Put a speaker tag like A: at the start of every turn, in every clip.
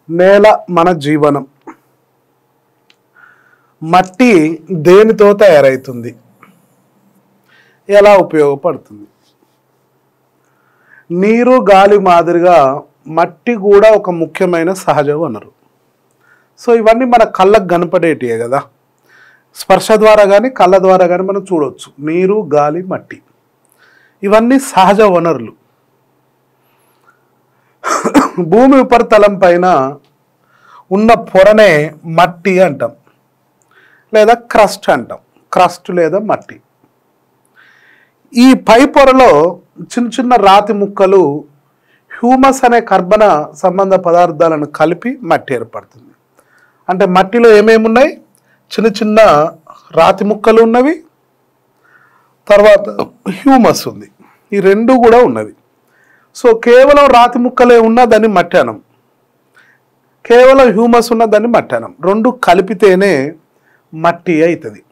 A: నేల మన జీవనం మట్టి దేనితో తయారవుతుంది ఎలా ఉపయోగపడుతుంది నీరు గాలి మాదిరిగా మట్టి కూడా ఒక ముఖ్యమైన సహజ వనరు సో ఇవన్నీ మన కళ్ళకు కనపడేటివే కదా స్పర్శ ద్వారా కానీ కళ్ళ ద్వారా కానీ మనం చూడవచ్చు నీరు గాలి మట్టి ఇవన్నీ సహజ వనరులు భూమి ఉపరితలం పైన ఉన్న పొరనే మట్టి అంటాం లేదా క్రస్ట్ అంటాం క్రస్ట్ లేదా మట్టి ఈ పై పొరలో చిన్న చిన్న రాతి ముక్కలు హ్యూమస్ అనే కర్బన సంబంధ పదార్థాలను కలిపి మట్టి ఏర్పడుతుంది అంటే మట్టిలో ఏమేమి ఉన్నాయి చిన్న చిన్న రాతి ముక్కలు ఉన్నవి తర్వాత హ్యూమస్ ఉంది ఈ రెండు కూడా ఉన్నవి సో కేవలం రాతి ముక్కలే ఉన్న దాన్ని మట్టి అనం కేవలం హ్యూమస్ ఉన్న దాన్ని మట్టి అనం రెండు కలిపితేనే మట్టి అవుతుంది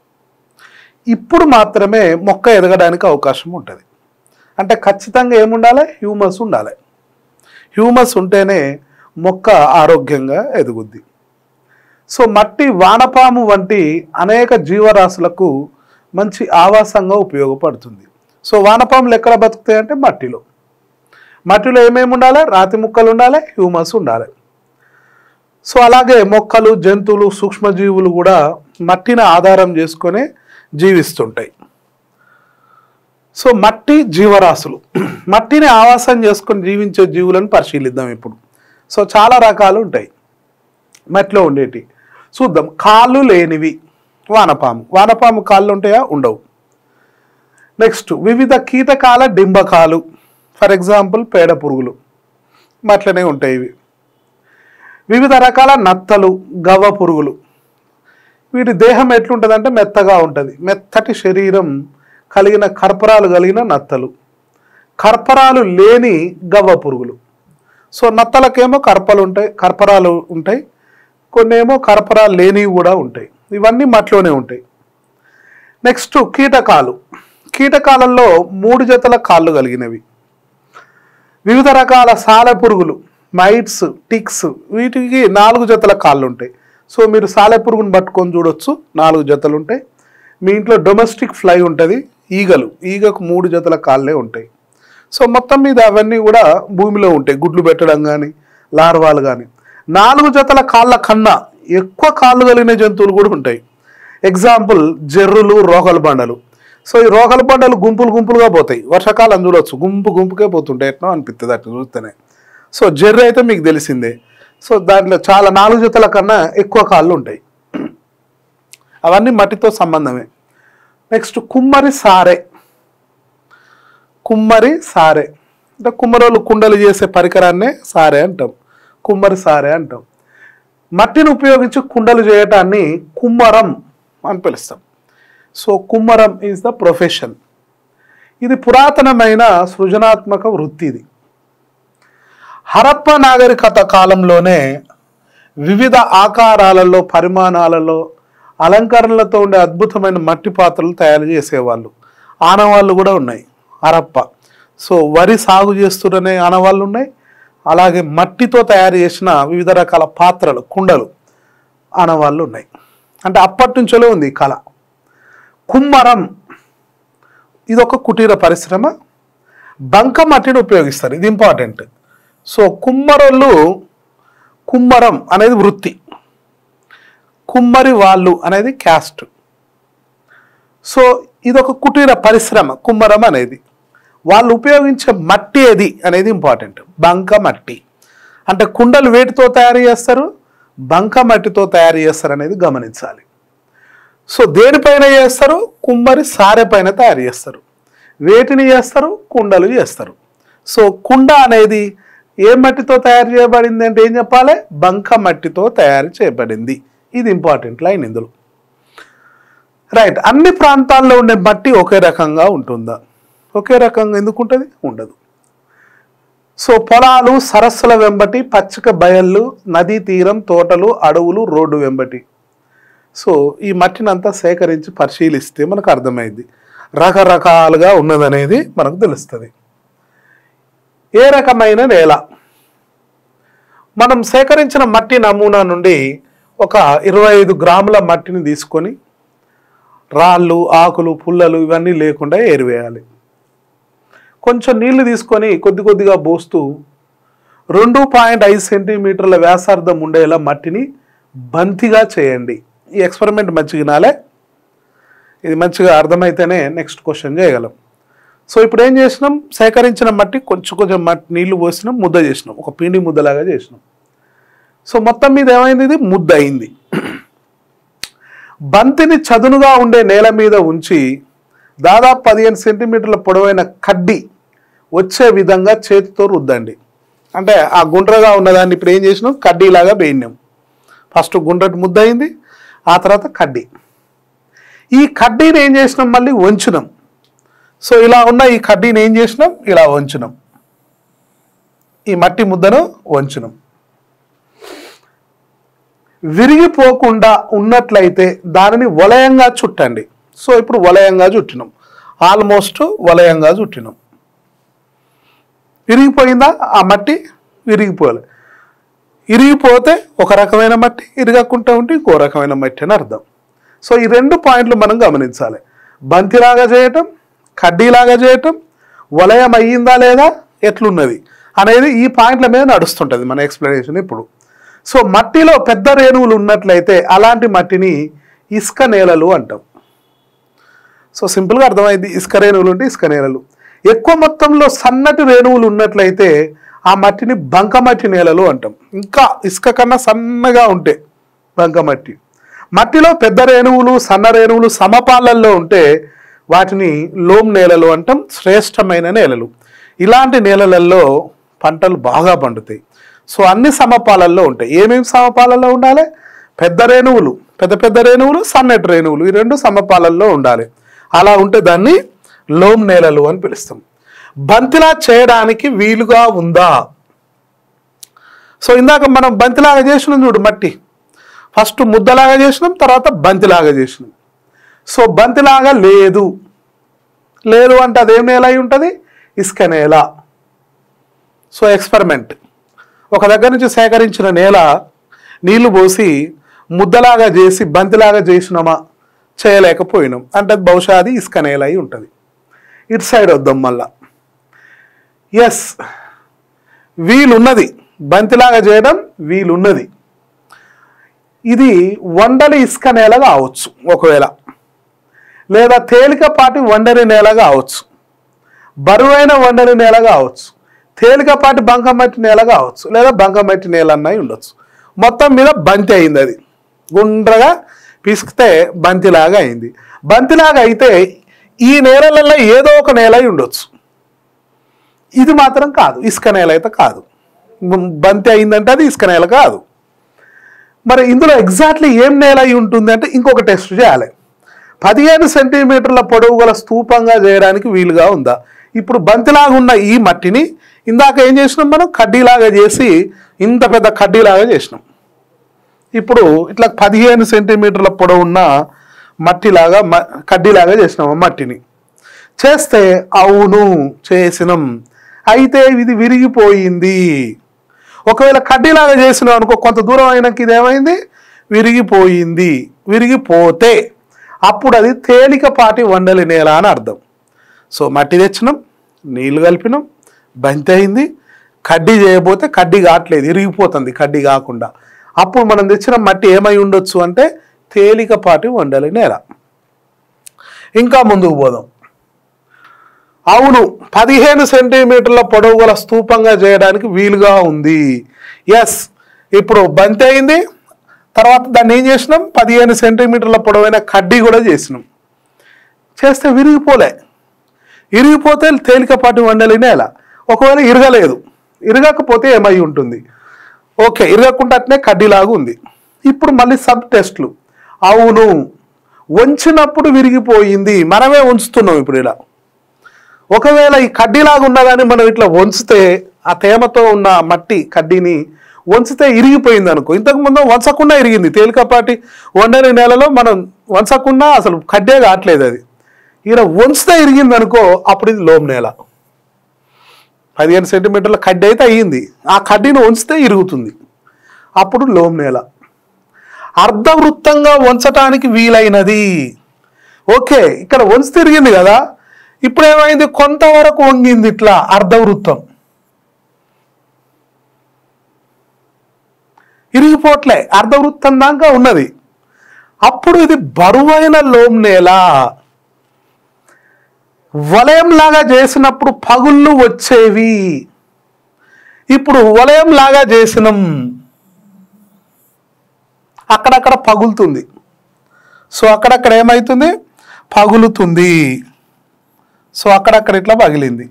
A: ఇప్పుడు మాత్రమే మొక్క ఎదగడానికి అవకాశం ఉంటుంది అంటే ఖచ్చితంగా ఏముండాలి హ్యూమస్ ఉండాలి హ్యూమస్ ఉంటేనే మొక్క ఆరోగ్యంగా ఎదుగుద్ది సో మట్టి వానపాము వంటి అనేక జీవరాశులకు మంచి ఆవాసంగా ఉపయోగపడుతుంది సో వానపాములు ఎక్కడ బతుకుతాయి అంటే మట్టిలో మట్టిలో ఏమేమి ఉండాలి రాతి ముక్కలు ఉండాలి హ్యూమస్ ఉండాలి సో అలాగే మొక్కలు జంతువులు సూక్ష్మజీవులు కూడా మట్టిని ఆధారం చేసుకొని జీవిస్తుంటాయి సో మట్టి జీవరాశులు మట్టిని ఆవాసం చేసుకొని జీవించే జీవులను పరిశీలిద్దాం ఇప్పుడు సో చాలా రకాలు ఉంటాయి మట్టిలో ఉండేటి చూద్దాం కాళ్ళు లేనివి వానపాము వానపాము కాళ్ళు ఉంటాయా ఉండవు నెక్స్ట్ వివిధ కీటకాల డింబకాలు ఫర్ ఎగ్జాంపుల్ పేడ పురుగులు మట్లనే ఉంటాయి ఇవి వివిధ రకాల నత్తలు గవ్వ పురుగులు వీటి దేహం ఎట్లుంటుందంటే మెత్తగా ఉంటుంది మెత్తటి శరీరం కలిగిన కర్పరాలు కలిగిన నత్తలు కర్పరాలు లేని గవ్వ పురుగులు సో నత్తలకేమో కర్పలు ఉంటాయి కర్పరాలు ఉంటాయి కొన్ని ఏమో కర్పరాలు లేనివి కూడా ఉంటాయి ఇవన్నీ మట్లోనే ఉంటాయి నెక్స్ట్ కీటకాలు కీటకాలలో మూడు జతల కాళ్ళు కలిగినవి వివిధ రకాల సాల పురుగులు మైట్స్ టిక్స్ వీటికి నాలుగు జతల కాళ్ళు ఉంటాయి సో మీరు సాలె పురుగును పట్టుకొని చూడొచ్చు నాలుగు జతలు ఉంటాయి మీ ఇంట్లో డొమెస్టిక్ ఫ్లై ఉంటుంది ఈగలు ఈగకు మూడు జతల కాళ్ళే ఉంటాయి సో మొత్తం మీద అవన్నీ కూడా భూమిలో ఉంటాయి గుడ్లు పెట్టడం కానీ లార్వాలు కానీ నాలుగు జతల కాళ్ళ కన్నా ఎక్కువ కాళ్ళు కలిగిన జంతువులు కూడా ఉంటాయి ఎగ్జాంపుల్ జర్రులు రోగల బండలు సో ఈ రోగల బండలు గుంపులు గుంపులుగా పోతాయి వర్షాకాలం చూడొచ్చు గుంపు గుంపుకే పోతుంటాయి ఎట్నో అనిపిస్తుంది అట్లా చూస్తేనే సో జర్రు అయితే మీకు తెలిసిందే సో దాంట్లో చాలా నాలుగు జతల కన్నా ఎక్కువ కాళ్ళు ఉంటాయి అవన్నీ మట్టితో సంబంధమే నెక్స్ట్ కుమ్మరి సారే కుమ్మరి సారే అంటే కుమ్మరోళ్ళు కుండలు చేసే పరికరాన్నే సారే అంటాం కుమ్మరి సారే అంటాం మట్టిని ఉపయోగించి కుండలు చేయటాన్ని కుమ్మరం అని పిలుస్తాం సో కుమ్మరం ఈజ్ ద ప్రొఫెషన్ ఇది పురాతనమైన సృజనాత్మక వృత్తి ఇది హరప్ప నాగరికత కాలంలోనే వివిధ ఆకారాలలో పరిమాణాలలో అలంకరణలతో ఉండే అద్భుతమైన మట్టి పాత్రలు తయారు చేసేవాళ్ళు ఆనవాళ్ళు కూడా ఉన్నాయి హరప్ప సో వరి సాగు చేస్తున్ననే ఆనవాళ్ళు ఉన్నాయి అలాగే మట్టితో తయారు చేసిన వివిధ రకాల పాత్రలు కుండలు ఆనవాళ్ళు ఉన్నాయి అంటే అప్పటి నుంచో ఉంది ఈ కళ కుమ్మరం ఇది ఒక కుటీర పరిశ్రమ బంక మట్టిని ఉపయోగిస్తారు ఇది ఇంపార్టెంట్ సో కుమ్మరోళ్ళు కుమ్మరం అనేది వృత్తి కుమ్మరి వాళ్ళు అనేది క్యాస్ట్ సో ఇది ఒక కుటీర పరిశ్రమ కుమ్మరం అనేది వాళ్ళు ఉపయోగించే మట్టి ఏది అనేది ఇంపార్టెంట్ బంక మట్టి అంటే కుండలు వేటితో తయారు చేస్తారు బంక మట్టితో తయారు చేస్తారు అనేది గమనించాలి సో దేనిపైన చేస్తారు కుమ్మరి సారె పైన తయారు చేస్తారు వేటిని చేస్తారు కుండలు చేస్తారు సో కుండ అనేది ఏ మట్టితో తయారు చేయబడింది అంటే ఏం చెప్పాలి బంక మట్టితో తయారు చేయబడింది ఇది ఇంపార్టెంట్ లైన్ ఇందులో రైట్ అన్ని ప్రాంతాల్లో ఉండే మట్టి ఒకే రకంగా ఉంటుందా ఒకే రకంగా ఎందుకు ఉంటుంది ఉండదు సో పొలాలు సరస్సుల వెంబటి పచ్చిక బయళ్ళు నదీ తీరం తోటలు అడవులు రోడ్డు వెంబటి సో ఈ మట్టిని అంతా సేకరించి పరిశీలిస్తే మనకు అర్థమైంది రకరకాలుగా ఉన్నదనేది మనకు తెలుస్తుంది ఏ రకమైన నేల మనం సేకరించిన మట్టి నమూనా నుండి ఒక ఇరవై ఐదు గ్రాముల మట్టిని తీసుకొని రాళ్ళు ఆకులు పుల్లలు ఇవన్నీ లేకుండా ఏరివేయాలి కొంచెం నీళ్లు తీసుకొని కొద్ది కొద్దిగా పోస్తూ రెండు పాయింట్ ఐదు సెంటీమీటర్ల వ్యాసార్థం ఉండేలా మట్టిని బంతిగా చేయండి ఈ ఎక్స్పెరిమెంట్ మంచిగా వినాలే ఇది మంచిగా అర్థమైతేనే నెక్స్ట్ క్వశ్చన్ చేయగలం సో ఇప్పుడు ఏం చేసినాం సేకరించిన మట్టి కొంచెం కొంచెం మట్టి నీళ్లు పోసినాం ముద్ద చేసినాం ఒక పిండి ముద్దలాగా చేసినాం సో మొత్తం మీద ఏమైంది ఇది ముద్ద అయింది బంతిని చదునుగా ఉండే నేల మీద ఉంచి దాదాపు పదిహేను సెంటీమీటర్ల పొడవైన కడ్డి వచ్చే విధంగా చేతితో రుద్దండి అంటే ఆ గుండ్రగా ఉన్నదాన్ని ఇప్పుడు ఏం చేసినాం కడ్డీలాగా వేయినాం ఫస్ట్ గుండ్రటి ముద్ద అయింది ఆ తర్వాత కడ్డీ ఈ కడ్డీని ఏం చేసినాం మళ్ళీ వంచినాం సో ఇలా ఉన్న ఈ కడ్డీని ఏం చేసినాం ఇలా వంచినాం ఈ మట్టి ముద్దను వంచినాం విరిగిపోకుండా ఉన్నట్లయితే దానిని వలయంగా చుట్టండి సో ఇప్పుడు వలయంగా చుట్టినాం ఆల్మోస్ట్ వలయంగా చుట్టినాం విరిగిపోయిందా ఆ మట్టి విరిగిపోలే ఇరిగిపోతే ఒక రకమైన మట్టి ఇరగకుండా ఉంటే ఇంకో రకమైన మట్టి అని అర్థం సో ఈ రెండు పాయింట్లు మనం గమనించాలి బంతిలాగా చేయటం కడ్డీలాగా చేయటం వలయం అయ్యిందా లేదా ఎట్లున్నది అనేది ఈ పాయింట్ల మీద నడుస్తుంటుంది మన ఎక్స్ప్లెనేషన్ ఇప్పుడు సో మట్టిలో పెద్ద రేణువులు ఉన్నట్లయితే అలాంటి మట్టిని ఇసుక నేలలు అంటాం సో సింపుల్గా అర్థమైంది ఇసుక రేణువులు ఉంటే ఇసుక నేలలు ఎక్కువ మొత్తంలో సన్నటి రేణువులు ఉన్నట్లయితే ఆ మట్టిని బంకమట్టి నేలలు అంటాం ఇంకా ఇసుక కన్నా సన్నగా ఉంటే బంకమట్టి మట్టిలో పెద్ద రేణువులు సన్న రేణువులు సమపాలల్లో ఉంటే వాటిని లోమ్ నేలలు అంటాం శ్రేష్టమైన నేలలు ఇలాంటి నేలలలో పంటలు బాగా పండుతాయి సో అన్ని సమపాలల్లో ఉంటాయి ఏమేమి సమపాలల్లో ఉండాలి పెద్ద రేణువులు పెద్ద పెద్ద రేణువులు సన్నటి రేణువులు ఈ రెండు సమపాలల్లో ఉండాలి అలా ఉంటే దాన్ని లోమ్ నేలలు అని పిలుస్తాం బంతిలా చేయడానికి వీలుగా ఉందా సో ఇందాక మనం బంతిలాగా చేసినాం చూడు మట్టి ఫస్ట్ ముద్దలాగా చేసినాం తర్వాత బంతిలాగా చేసినాం సో బంతిలాగా లేదు లేదు అంటే అదేం నేల అయి ఉంటుంది ఇసుక నేల సో ఎక్స్పెరిమెంట్ ఒక దగ్గర నుంచి సేకరించిన నేల నీళ్లు పోసి ముద్దలాగా చేసి బంతిలాగా చేసినామా చేయలేకపోయినాం అంటే అది బహుశా అది ఇసుక నేల అయి ఉంటుంది ఇటు సైడ్ వద్దాం మళ్ళా ఎస్ వీలున్నది బంతిలాగా చేయడం వీలున్నది ఇది వండలి ఇసుక నేల కావచ్చు ఒకవేళ లేదా తేలికపాటి వండరి నేల కావచ్చు బరువైన వండరి నేల కావచ్చు తేలికపాటి బంకమట్టి నేల కావచ్చు లేదా బంకమట్టి నేల అన్నవి ఉండొచ్చు మొత్తం మీద బంతి అయింది అది గుండ్రగా పిసికితే బంతిలాగా అయింది బంతిలాగా అయితే ఈ నేలలలో ఏదో ఒక నేల అయి ఉండొచ్చు ఇది మాత్రం కాదు ఇసుక నేల అయితే కాదు మ్, బంతి అయిందంటే అది ఇసుక నేల కాదు మరి ఇందులో ఎగ్జాక్ట్లీ ఏం నేల అయి ఉంటుంది అంటే ఇంకొక టెస్ట్ చేయాలి పదిహేను సెంటీమీటర్ల పొడవు గల స్తూపంగా చేయడానికి వీలుగా ఉందా ఇప్పుడు బంతిలాగా ఉన్న ఈ మట్టిని ఇందాక ఏం చేసినాం మనం కడ్డీలాగా చేసి ఇంత పెద్ద కడ్డీలాగా చేసినాం ఇప్పుడు ఇట్లా పదిహేను సెంటీమీటర్ల పొడవు ఉన్న మట్టిలాగా మ- కడ్డీలాగా చేసినాం ఆ మట్టిని చేస్తే అవును చేసినాం అయితే ఇది విరిగిపోయింది ఒకవేళ కడ్డీలాగా చేసినాం అనుకో కొంత దూరం అయినాక ఇది ఏమైంది విరిగిపోయింది విరిగిపోతే అప్పుడు అది తేలికపాటి వండలి నేల అని అర్థం సో మట్టి తెచ్చినాం నీళ్లు కలిపినాం బంతి అయింది కడ్డీ చేయబోతే కడ్డీ కావట్లేదు ఇరిగిపోతుంది కడ్డీ కాకుండా అప్పుడు మనం తెచ్చిన మట్టి ఏమై ఉండొచ్చు అంటే తేలికపాటి వండలి నేల ఇంకా ముందుకు పోదాం అవును పదిహేను సెంటీమీటర్ల పొడవు గల స్తూపంగా చేయడానికి వీలుగా ఉంది ఎస్ ఇప్పుడు బంతి అయింది తర్వాత దాన్ని ఏం చేసినాం పదిహేను సెంటీమీటర్ల పొడవైన కడ్డీ కూడా చేసినాం చేస్తే విరిగిపోలే ఇరిగిపోతే తేలికపాటి వండలి నేల ఒకవేళ ఇరగలేదు ఇరగకపోతే ఏమై ఉంటుంది ఓకే ఇరగకుండా అట్నే కడ్డీలాగా ఉంది ఇప్పుడు మళ్ళీ సబ్ టెస్ట్లు అవును వంచినప్పుడు విరిగిపోయింది మనమే ఉంచుతున్నాం ఇప్పుడు ఇలా ఒకవేళ ఈ కడ్డీలాగా ఉన్నదాన్ని మనం ఇట్లా వంచితే ఆ తేమతో ఉన్న మట్టి కడ్డీని వంచితే ఇరిగిపోయింది అనుకో ఇంతకు ముందు వంచకుండా ఇరిగింది తేలికపాటి వండని నేలలో మనం వంచకుండా అసలు కడ్డే కావట్లేదు అది ఈయన వంచితే ఇరిగింది అనుకో అప్పుడు ఇది లోమ్ నేల పదిహేను సెంటీమీటర్ల కడ్డీ అయితే అయ్యింది ఆ కడ్డీని వంచితే ఇరుగుతుంది అప్పుడు లోమ్ నేల అర్ధవృత్తంగా వంచటానికి వీలైనది ఓకే ఇక్కడ వంచి తిరిగింది కదా ఇప్పుడు ఏమైంది కొంతవరకు వంగింది ఇట్లా అర్ధవృత్తం ఇరిగిపోట్లే అర్ధవృత్తం దాకా ఉన్నది అప్పుడు ఇది బరువైన లోమ్ నేల వలయంలాగా చేసినప్పుడు పగుళ్ళు వచ్చేవి ఇప్పుడు వలయంలాగా చేసినాం అక్కడక్కడ పగులుతుంది సో అక్కడక్కడ ఏమవుతుంది పగులుతుంది సో అక్కడక్కడ ఇట్లా పగిలింది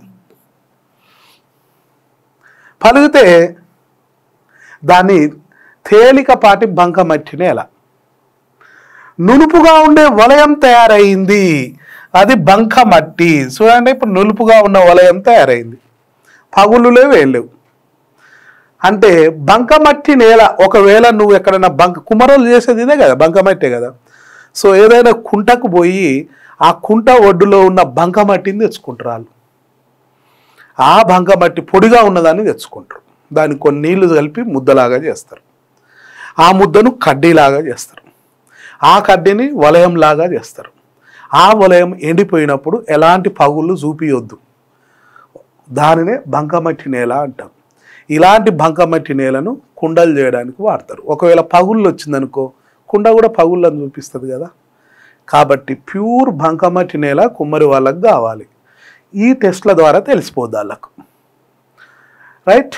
A: పలిగితే దాన్ని తేలికపాటి బంకమట్టి నేల నునుపుగా ఉండే వలయం తయారైంది అది బంకమట్టి చూడండి ఇప్పుడు నునుపుగా ఉన్న వలయం తయారైంది పగులులే వేయలేవు అంటే బంకమట్టి నేల ఒకవేళ నువ్వు ఎక్కడైనా బంక కుమరోలు చేసేది ఇదే కదా బంకమట్టే కదా సో ఏదైనా కుంటకు పోయి ఆ కుంట ఒడ్డులో ఉన్న బంకమట్టిని తెచ్చుకుంటారు వాళ్ళు ఆ బంకమట్టి పొడిగా ఉన్నదాన్ని తెచ్చుకుంటారు దానికి కొన్ని నీళ్లు కలిపి ముద్దలాగా చేస్తారు ఆ ముద్దను కడ్డీలాగా చేస్తారు ఆ కడ్డీని వలయంలాగా చేస్తారు ఆ వలయం ఎండిపోయినప్పుడు ఎలాంటి పగుళ్ళు చూపియొద్దు దానినే బంకమట్టి నేల అంటాం ఇలాంటి బంకమట్టి నేలను కుండలు చేయడానికి వాడతారు ఒకవేళ పగుళ్ళు వచ్చిందనుకో కుండ కూడా పగుళ్ళని చూపిస్తుంది కదా కాబట్టి ప్యూర్ బంకమట్టి నేల కుమ్మరి వాళ్ళకి కావాలి ఈ టెస్ట్ల ద్వారా తెలిసిపోద్ది వాళ్ళకు రైట్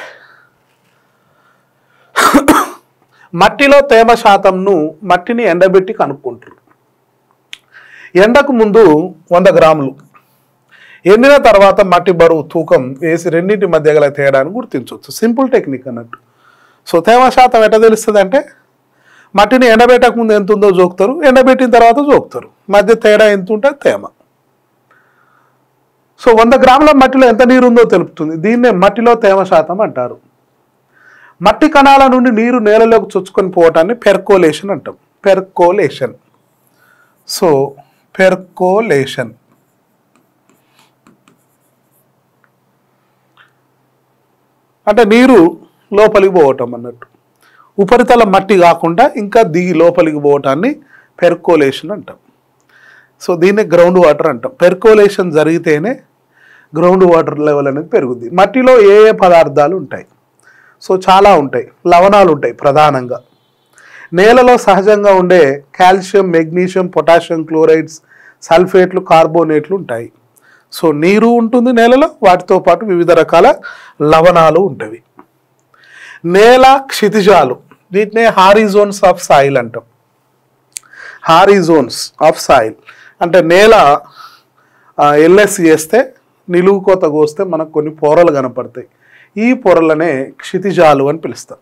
A: మట్టిలో తేమ శాతంను మట్టిని ఎండబెట్టి కనుక్కుంటారు ఎండకు ముందు వంద గ్రాములు ఎండిన తర్వాత మట్టి బరువు తూకం వేసి రెండింటి మధ్య గల తేడాను గుర్తించవచ్చు సింపుల్ టెక్నిక్ అన్నట్టు సో తేమ శాతం ఎట్లా తెలుస్తుంది అంటే మట్టిని ఎండబెట్టక ముందు ఎంత ఉందో జోకుతారు ఎండబెట్టిన తర్వాత జోకుతారు మధ్య తేడా ఎంత ఉంటే తేమ సో వంద గ్రాముల మట్టిలో ఎంత నీరు ఉందో తెలుపుతుంది దీన్నే మట్టిలో తేమ శాతం అంటారు మట్టి కణాల నుండి నీరు నేలలోకి చొచ్చుకొని పోవటాన్ని పెర్కోలేషన్ అంటాం పెర్కోలేషన్ సో పెర్కోలేషన్ అంటే నీరు లోపలికి పోవటం అన్నట్టు ఉపరితల మట్టి కాకుండా ఇంకా దిగి లోపలికి పోవటాన్ని పెర్కోలేషన్ అంటాం సో దీన్ని గ్రౌండ్ వాటర్ అంటాం పెర్కోలేషన్ జరిగితేనే గ్రౌండ్ వాటర్ లెవెల్ అనేది పెరుగుద్ది మట్టిలో ఏ ఏ పదార్థాలు ఉంటాయి సో చాలా ఉంటాయి లవణాలు ఉంటాయి ప్రధానంగా నేలలో సహజంగా ఉండే కాల్షియం మెగ్నీషియం పొటాషియం క్లోరైడ్స్ సల్ఫేట్లు కార్బోనేట్లు ఉంటాయి సో నీరు ఉంటుంది నేలలో వాటితో పాటు వివిధ రకాల లవణాలు ఉంటాయి నేల క్షితిజాలు వీటినే హారిజోన్స్ ఆఫ్ సాయిల్ అంటాం హారిజోన్స్ ఆఫ్ సాయిల్ అంటే నేల ఎల్ఎస్ చేస్తే నిలువు కోత కోస్తే మనకు కొన్ని పొరలు కనపడతాయి ఈ పొరలనే క్షితిజాలు అని పిలుస్తాం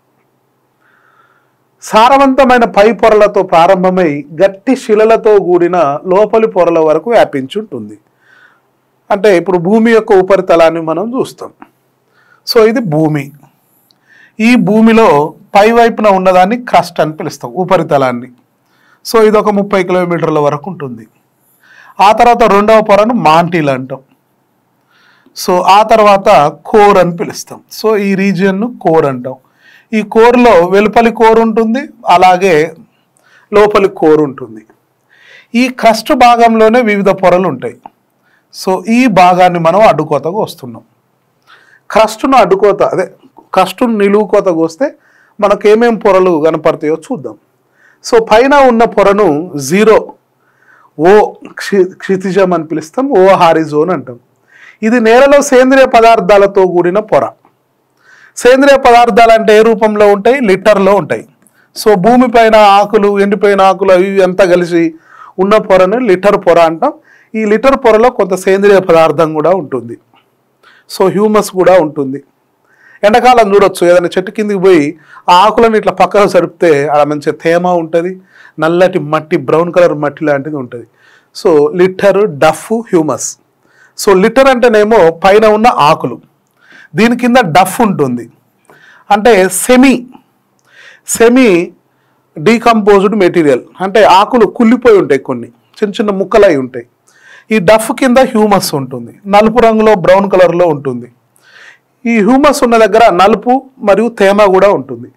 A: సారవంతమైన పై పొరలతో ప్రారంభమై గట్టి శిలలతో కూడిన లోపలి పొరల వరకు వ్యాపించి ఉంటుంది అంటే ఇప్పుడు భూమి యొక్క ఉపరితలాన్ని మనం చూస్తాం సో ఇది భూమి ఈ భూమిలో పై వైపున ఉన్నదాన్ని క్రస్ట్ అని పిలుస్తాం ఉపరితలాన్ని సో ఇది ఒక ముప్పై కిలోమీటర్ల వరకు ఉంటుంది ఆ తర్వాత రెండవ పొరను మాంటీలు అంటాం సో ఆ తర్వాత కోర్ అని పిలుస్తాం సో ఈ రీజియన్ను కోర్ అంటాం ఈ కోర్లో వెలుపలి కోర్ ఉంటుంది అలాగే లోపలి కోర్ ఉంటుంది ఈ క్రస్ట్ భాగంలోనే వివిధ పొరలు ఉంటాయి సో ఈ భాగాన్ని మనం అడ్డుకోతగా వస్తున్నాం క్రస్ట్ను అడ్డుకోత అదే క్రస్ట్ను నిలువు కోతకు వస్తే మనకు ఏమేం పొరలు కనపడతాయో చూద్దాం సో పైన ఉన్న పొరను జీరో ఓ క్షి క్షితిజం అని పిలుస్తాం ఓ హారిజోన్ అంటాం ఇది నేలలో సేంద్రియ పదార్థాలతో కూడిన పొర సేంద్రియ పదార్థాలు అంటే ఏ రూపంలో ఉంటాయి లిటర్లో ఉంటాయి సో భూమిపైన ఆకులు ఎండిపోయిన ఆకులు అవి ఇవి అంతా కలిసి ఉన్న పొరను లిటర్ పొర అంటాం ఈ లిటర్ పొరలో కొంత సేంద్రియ పదార్థం కూడా ఉంటుంది సో హ్యూమస్ కూడా ఉంటుంది ఎండాకాలం చూడొచ్చు ఏదైనా చెట్టు కిందికి పోయి ఆ ఆకులను ఇట్లా పక్కకు సరిపితే అక్కడ మంచి తేమ ఉంటుంది నల్లటి మట్టి బ్రౌన్ కలర్ మట్టి లాంటిది ఉంటుంది so litter duff humus so litter అంటేనేమో పైన ఉన్న ఆకులు దీని కింద డఫ్ ఉంటుంది అంటే సెమీ సెమీ డీకంపోజ్డ్ మెటీరియల్ అంటే ఆకులు కుళ్ళిపోయి ఉంటాయి కొన్ని చిన్న చిన్న ముక్కలై ఉంటాయి ఈ డఫ్ కింద హ్యూమస్ ఉంటుంది నలుపు రంగులో బ్రౌన్ కలర్లో ఉంటుంది ఈ హ్యూమస్ ఉన్న దగ్గర నలుపు మరియు తేమ కూడా ఉంటుంది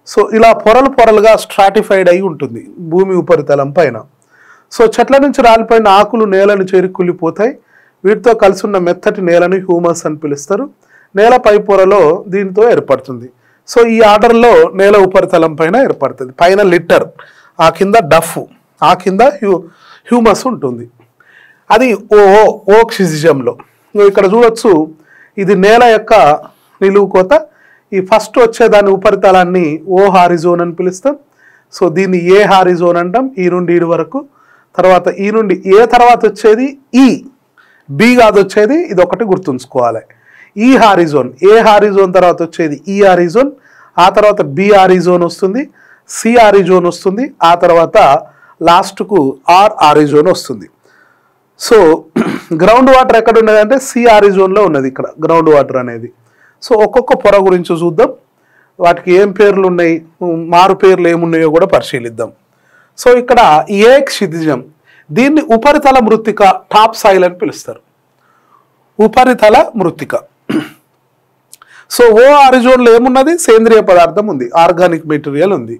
A: సో ఇలా పొరలు పొరలుగా స్ట్రాటిఫైడ్ అయి ఉంటుంది భూమి ఉపరితలం పైన సో చెట్ల నుంచి రాలిపోయిన ఆకులు నేలను చేరి కుళ్ళిపోతాయి వీటితో కలిసి ఉన్న మెత్తటి నేలను హ్యూమస్ అని పిలుస్తారు నేల పై పొరలో దీనితో ఏర్పడుతుంది సో ఈ ఆర్డర్లో నేల ఉపరితలం పైన ఏర్పడుతుంది పైన లిట్టర్ ఆ కింద డఫ్ ఆ కింద హ్యూ హ్యూమస్ ఉంటుంది అది ఓ ఓక్సిజంలో ఇక్కడ చూడొచ్చు ఇది నేల యొక్క నిలువు కోత ఈ ఫస్ట్ వచ్చే దాని ఉపరితలాన్ని ఓ హారిజోన్ అని పిలుస్తాం సో దీన్ని ఏ హారిజోన్ అంటాం ఈ నుండి ఈడు వరకు తర్వాత ఈ నుండి ఏ తర్వాత వచ్చేది ఈ బి కాదు వచ్చేది ఇది ఒకటి గుర్తుంచుకోవాలి ఈ హారిజోన్ ఏ హారిజోన్ తర్వాత వచ్చేది ఈ హారిజోన్ ఆ తర్వాత బి హారిజోన్ వస్తుంది సి హారిజోన్ వస్తుంది ఆ తర్వాత లాస్ట్కు ఆర్ హారిజోన్ వస్తుంది సో గ్రౌండ్ వాటర్ ఎక్కడ ఉన్నది అంటే సి హారిజోన్లో ఉన్నది ఇక్కడ గ్రౌండ్ వాటర్ అనేది సో ఒక్కొక్క పొర గురించి చూద్దాం వాటికి ఏం పేర్లు ఉన్నాయి మారు పేర్లు ఏమున్నాయో కూడా పరిశీలిద్దాం సో ఇక్కడ ఏ క్షితిజం దీన్ని ఉపరితల మృత్తిక టాప్ సాయిల్ అని పిలుస్తారు ఉపరితల మృత్తిక సో ఓ ఆరిజోన్లో ఏమున్నది సేంద్రియ పదార్థం ఉంది ఆర్గానిక్ మెటీరియల్ ఉంది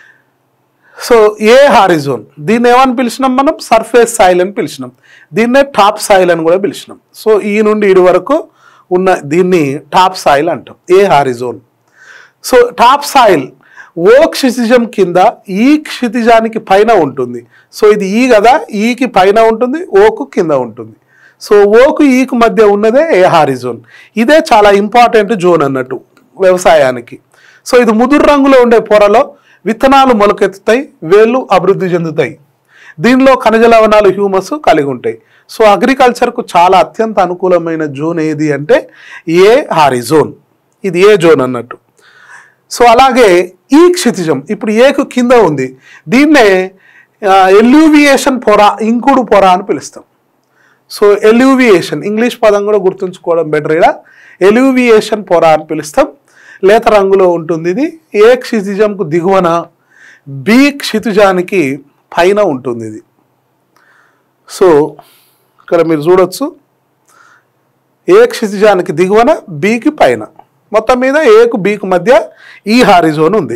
A: సో ఏ హారిజోన్ దీన్ని ఏమని పిలిచినాం మనం సర్ఫేస్ సాయిల్ అని పిలిచినాం దీన్నే టాప్ సాయిల్ అని కూడా పిలిచినాం సో ఈ నుండి ఇడి వరకు ఉన్న దీన్ని టాప్ సాయిల్ అంటాం A horizon so top soil O క్షితిజం కింద ఈ క్షితిజానికి పైన ఉంటుంది సో ఇది ఈ కదా ఈకి పైన ఉంటుంది ఓకు కింద ఉంటుంది సో ఓకు ఈకు మధ్య ఉన్నదే ఏ హారిజోన్ ఇదే చాలా ఇంపార్టెంట్ జోన్ అన్నట్టు వ్యవసాయానికి సో ఇది ముదురు రంగులో ఉండే పొరలో విత్తనాలు మొలకెత్తుతాయి వేళ్ళు అభివృద్ధి చెందుతాయి దీనిలో ఖనిజ లవణాలు హ్యూమస్ కలిగి ఉంటాయి సో అగ్రికల్చర్కు చాలా అత్యంత అనుకూలమైన జోన్ ఏది అంటే ఏ హారిజోన్ ఇది ఏ జోన్ అన్నట్టు సో అలాగే ఈ క్షితిజం ఇప్పుడు ఏకు కింద ఉంది దీన్నే ఎల్యూవియేషన్ పొర ఇంకుడు పొర అని పిలుస్తాం సో ఎల్యూవియేషన్ ఇంగ్లీష్ పదం కూడా గుర్తుంచుకోవడం బెటర్ ఇక్కడ ఎల్యూవియేషన్ పొర అని పిలుస్తాం లేత రంగులో ఉంటుంది ఇది ఏ క్షితిజంకు దిగువన బి క్షితిజానికి పైన ఉంటుంది ఇది సో ఇక్కడ మీరు చూడొచ్చు ఏ క్షితిజానికి దిగువన బికి పైన మొత్తం మీద ఏకు బీకు మధ్య ఈ హారిజోన్ ఉంది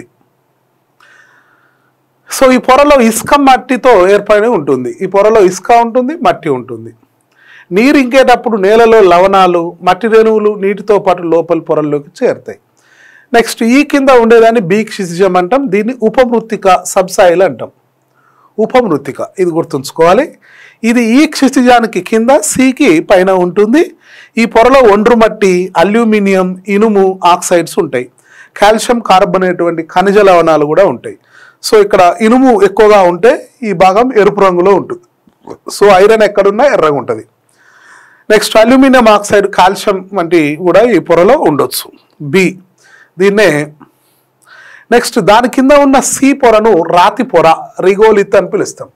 A: సో ఈ పొరలో ఇసుక మట్టితో ఏర్పడి ఉంటుంది ఈ పొరలో ఇసుక ఉంటుంది మట్టి ఉంటుంది నీరు ఇంకేటప్పుడు నేలలో లవణాలు మట్టి రేణువులు నీటితో పాటు లోపలి పొరల్లోకి చేరుతాయి నెక్స్ట్ ఈ కింద ఉండేదాన్ని బీక్షిజం అంటాం దీన్ని ఉపమృత్తిక సబ్సాయిల్ అంటాం ఉపమృత్తిక ఇది గుర్తుంచుకోవాలి ఇది ఈ క్షితిజానికి కింద సికి పైన ఉంటుంది ఈ పొరలో ఒండ్రు మట్టి అల్యూమినియం ఇనుము ఆక్సైడ్స్ ఉంటాయి కాల్షియం కార్బనేట్ వంటి ఖనిజ లవణాలు కూడా ఉంటాయి సో ఇక్కడ ఇనుము ఎక్కువగా ఉంటే ఈ భాగం ఎరుపు రంగులో ఉంటుంది సో ఐరన్ ఎక్కడున్నా ఎర్రగా ఉంటుంది నెక్స్ట్ అల్యూమినియం ఆక్సైడ్ కాల్షియం వంటి కూడా ఈ పొరలో ఉండొచ్చు బి దీన్నే నెక్స్ట్ దాని కింద ఉన్న సి పొరను రాతి పొర రిగోలిత్ అని పిలుస్తాం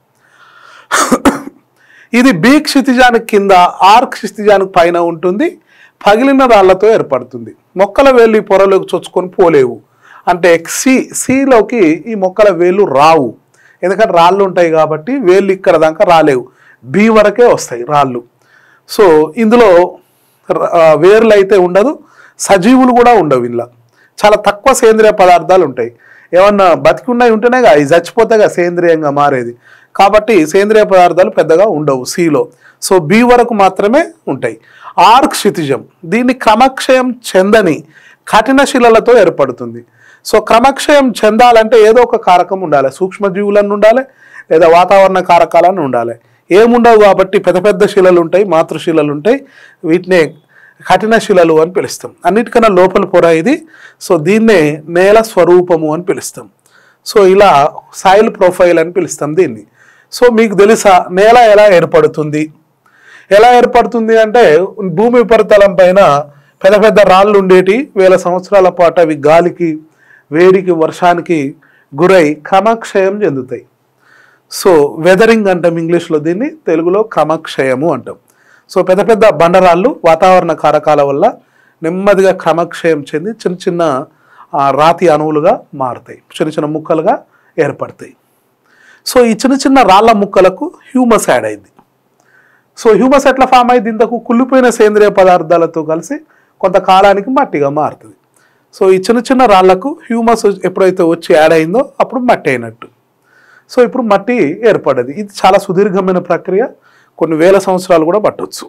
A: ఇది బి క్షితిజానికి కింద ఆర్ క్షితిజానికి పైన ఉంటుంది పగిలిన రాళ్లతో ఏర్పడుతుంది మొక్కల వేళ్ళు ఈ పొరలోకి చొచ్చుకొని పోలేవు అంటే సి సిలోకి ఈ మొక్కల వేళ్ళు రావు ఎందుకంటే రాళ్ళు ఉంటాయి కాబట్టి వేళ్ళు ఇక్కడ దాకా రాలేవు బి వరకే వస్తాయి రాళ్ళు సో ఇందులో ర- ఆ, వేర్లు అయితే ఉండదు సజీవులు కూడా ఉండవు ఇందులో చాలా తక్కువ సేంద్రియ పదార్థాలు ఉంటాయి ఏమన్నా బతికి ఉన్నాయి ఉంటేనే అవి చచ్చిపోతేగా సేంద్రియంగా మారేది కాబట్టి సేంద్రియ పదార్థాలు పెద్దగా ఉండవు సిలో సో బి వరకు మాత్రమే ఉంటాయి ఆర్ క్షితిజం దీన్ని క్రమక్షయం చెందని కఠిన శిలలతో ఏర్పడుతుంది సో క్రమక్షయం చెందాలంటే ఏదో ఒక కారకం ఉండాలి సూక్ష్మజీవులను ఉండాలి లేదా వాతావరణ కారకాలను ఉండాలి ఏముండవు కాబట్టి పెద్ద పెద్ద శిలలు ఉంటాయి మాతృశిలలు ఉంటాయి వీటినే కఠిన శిలలు అని పిలుస్తాం అన్నిటికన్నా లోపల పొర ఇది సో దీన్నే నేల స్వరూపము అని పిలుస్తాం సో ఇలా సాయిల్ ప్రొఫైల్ అని పిలుస్తాం దీన్ని సో మీకు తెలుసా నేల ఎలా ఏర్పడుతుంది ఎలా ఏర్పడుతుంది అంటే భూమి ఉపరితలం పైన పెద్ద పెద్ద రాళ్ళు ఉండేటి వేల సంవత్సరాల పాటు అవి గాలికి వేడికి వర్షానికి గురై క్రమక్షయం చెందుతాయి సో వెదరింగ్ అంటాం ఇంగ్లీష్లో దీన్ని తెలుగులో క్రమక్షయము అంటాం సో పెద్ద పెద్ద బండరాళ్ళు వాతావరణ కారకాల వల్ల నెమ్మదిగా క్రమక్షయం చెంది చిన్న చిన్న ఆ, రాతి అణువులుగా మారుతాయి చిన్న చిన్న ముక్కలుగా ఏర్పడతాయి సో ఈ చిన్న చిన్న రాళ్ళ ముక్కలకు హ్యూమస్ యాడ్ అయింది సో హ్యూమస్ ఎట్లా ఫామ్ అయింది ఇంతకు కుళ్ళిపోయిన సేంద్రియ పదార్థాలతో కలిసి కొంతకాలానికి మట్టిగా మారుతుంది సో ఈ చిన్న చిన్న రాళ్లకు హ్యూమస్ ఎప్పుడైతే వచ్చి యాడ్ అయిందో అప్పుడు మట్టి అయినట్టు సో ఇప్పుడు మట్టి ఏర్పడ్డది ఇది చాలా సుదీర్ఘమైన ప్రక్రియ కొన్ని వేల సంవత్సరాలు కూడా పట్టవచ్చు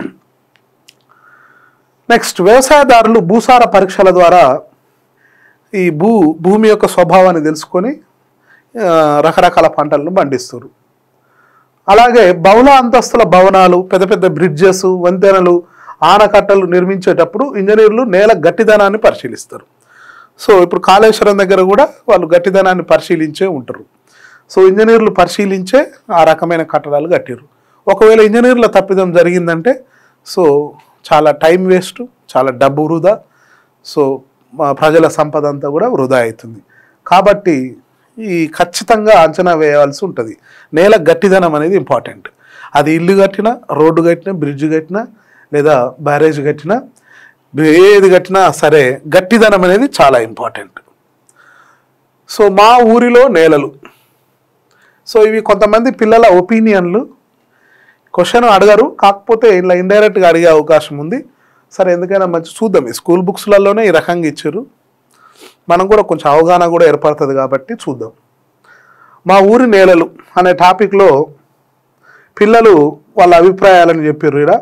A: నెక్స్ట్ వ్యవసాయదారులు భూసార పరీక్షల ద్వారా ఈ భూ భూమి యొక్క స్వభావాన్ని తెలుసుకొని ఆ, రకరకాల పంటలను పండిస్తారు అలాగే బహుళ అంతస్తుల భవనాలు పెద్ద పెద్ద బ్రిడ్జెస్ వంతెనలు ఆనకట్టలు నిర్మించేటప్పుడు ఇంజనీర్లు నేల గట్టిదనాన్ని పరిశీలిస్తారు సో ఇప్పుడు కాళేశ్వరం దగ్గర కూడా వాళ్ళు గట్టిదనాన్ని పరిశీలించే ఉంటారు సో ఇంజనీర్లు పరిశీలించే ఆ రకమైన కట్టడాలు కట్టిరు ఒకవేళ ఇంజనీర్ల తప్పిదం జరిగిందంటే సో చాలా టైం వేస్ట్ చాలా డబ్బు వృధా సో మా ప్రజల సంపద అంతా కూడా వృధా అవుతుంది కాబట్టి ఈ ఖచ్చితంగా అంచనా వేయాల్సి ఉంటుంది నేల గట్టిదనం అనేది ఇంపార్టెంట్ అది ఇల్లు కట్టినా రోడ్డు కట్టినా బ్రిడ్జ్ కట్టినా లేదా బ్యారేజ్ కట్టినా ఏది కట్టినా సరే గట్టిదనం అనేది చాలా ఇంపార్టెంట్ సో మా ఊరిలో నేలలు సో ఇవి కొంతమంది పిల్లల ఒపీనియన్లు క్వశ్చన్ అడగరు కాకపోతే ఇలా ఇండైరెక్ట్గా అడిగే అవకాశం ఉంది సరే ఎందుకైనా మంచి చూద్దాం ఈ స్కూల్ బుక్స్లలోనే ఈ రకంగా ఇచ్చారు మనం కూడా కొంచెం అవగాహన కూడా ఏర్పడుతుంది కాబట్టి చూద్దాం మా ఊరి నేలలు అనే టాపిక్లో పిల్లలు వాళ్ళ అభిప్రాయాలను చెప్పారు ఇక్కడ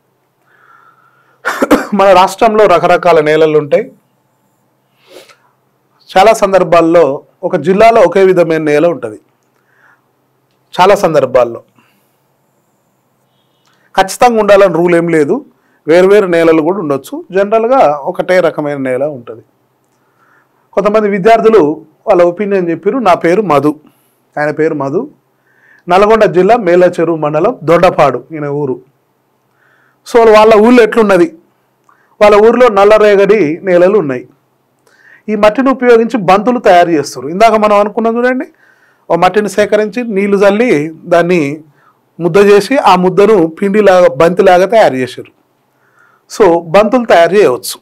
A: మన రాష్ట్రంలో రకరకాల నేలలు ఉంటాయి చాలా సందర్భాల్లో ఒక జిల్లాలో ఒకే విధమైన నేల ఉంటుంది చాలా సందర్భాల్లో ఖచ్చితంగా ఉండాలని రూల్ ఏం లేదు వేరువేరు నేలలు కూడా ఉండొచ్చు జనరల్గా ఒకటే రకమైన నేల ఉంటుంది కొంతమంది విద్యార్థులు వాళ్ళ ఒపీనియన్ చెప్పారు నా పేరు మధు ఆయన పేరు మధు నల్గొండ జిల్లా మేలచెరువు మండలం దొడ్డపాడు ఈయన ఊరు సో వాళ్ళ ఊళ్ళో ఎట్లున్నది వాళ్ళ ఊర్లో నల్లరేగడి నేలలు ఉన్నాయి ఈ మట్టిని ఉపయోగించి బంతులు తయారు చేస్తారు ఇందాక మనం అనుకున్నాం చూడండి ఓ మట్టిని సేకరించి నీళ్లు చల్లి దాన్ని ముద్ద చేసి ఆ ముద్దను పిండిలాగా బంతిలాగా తయారు చేశారు సో బంతులు తయారు చేయవచ్చు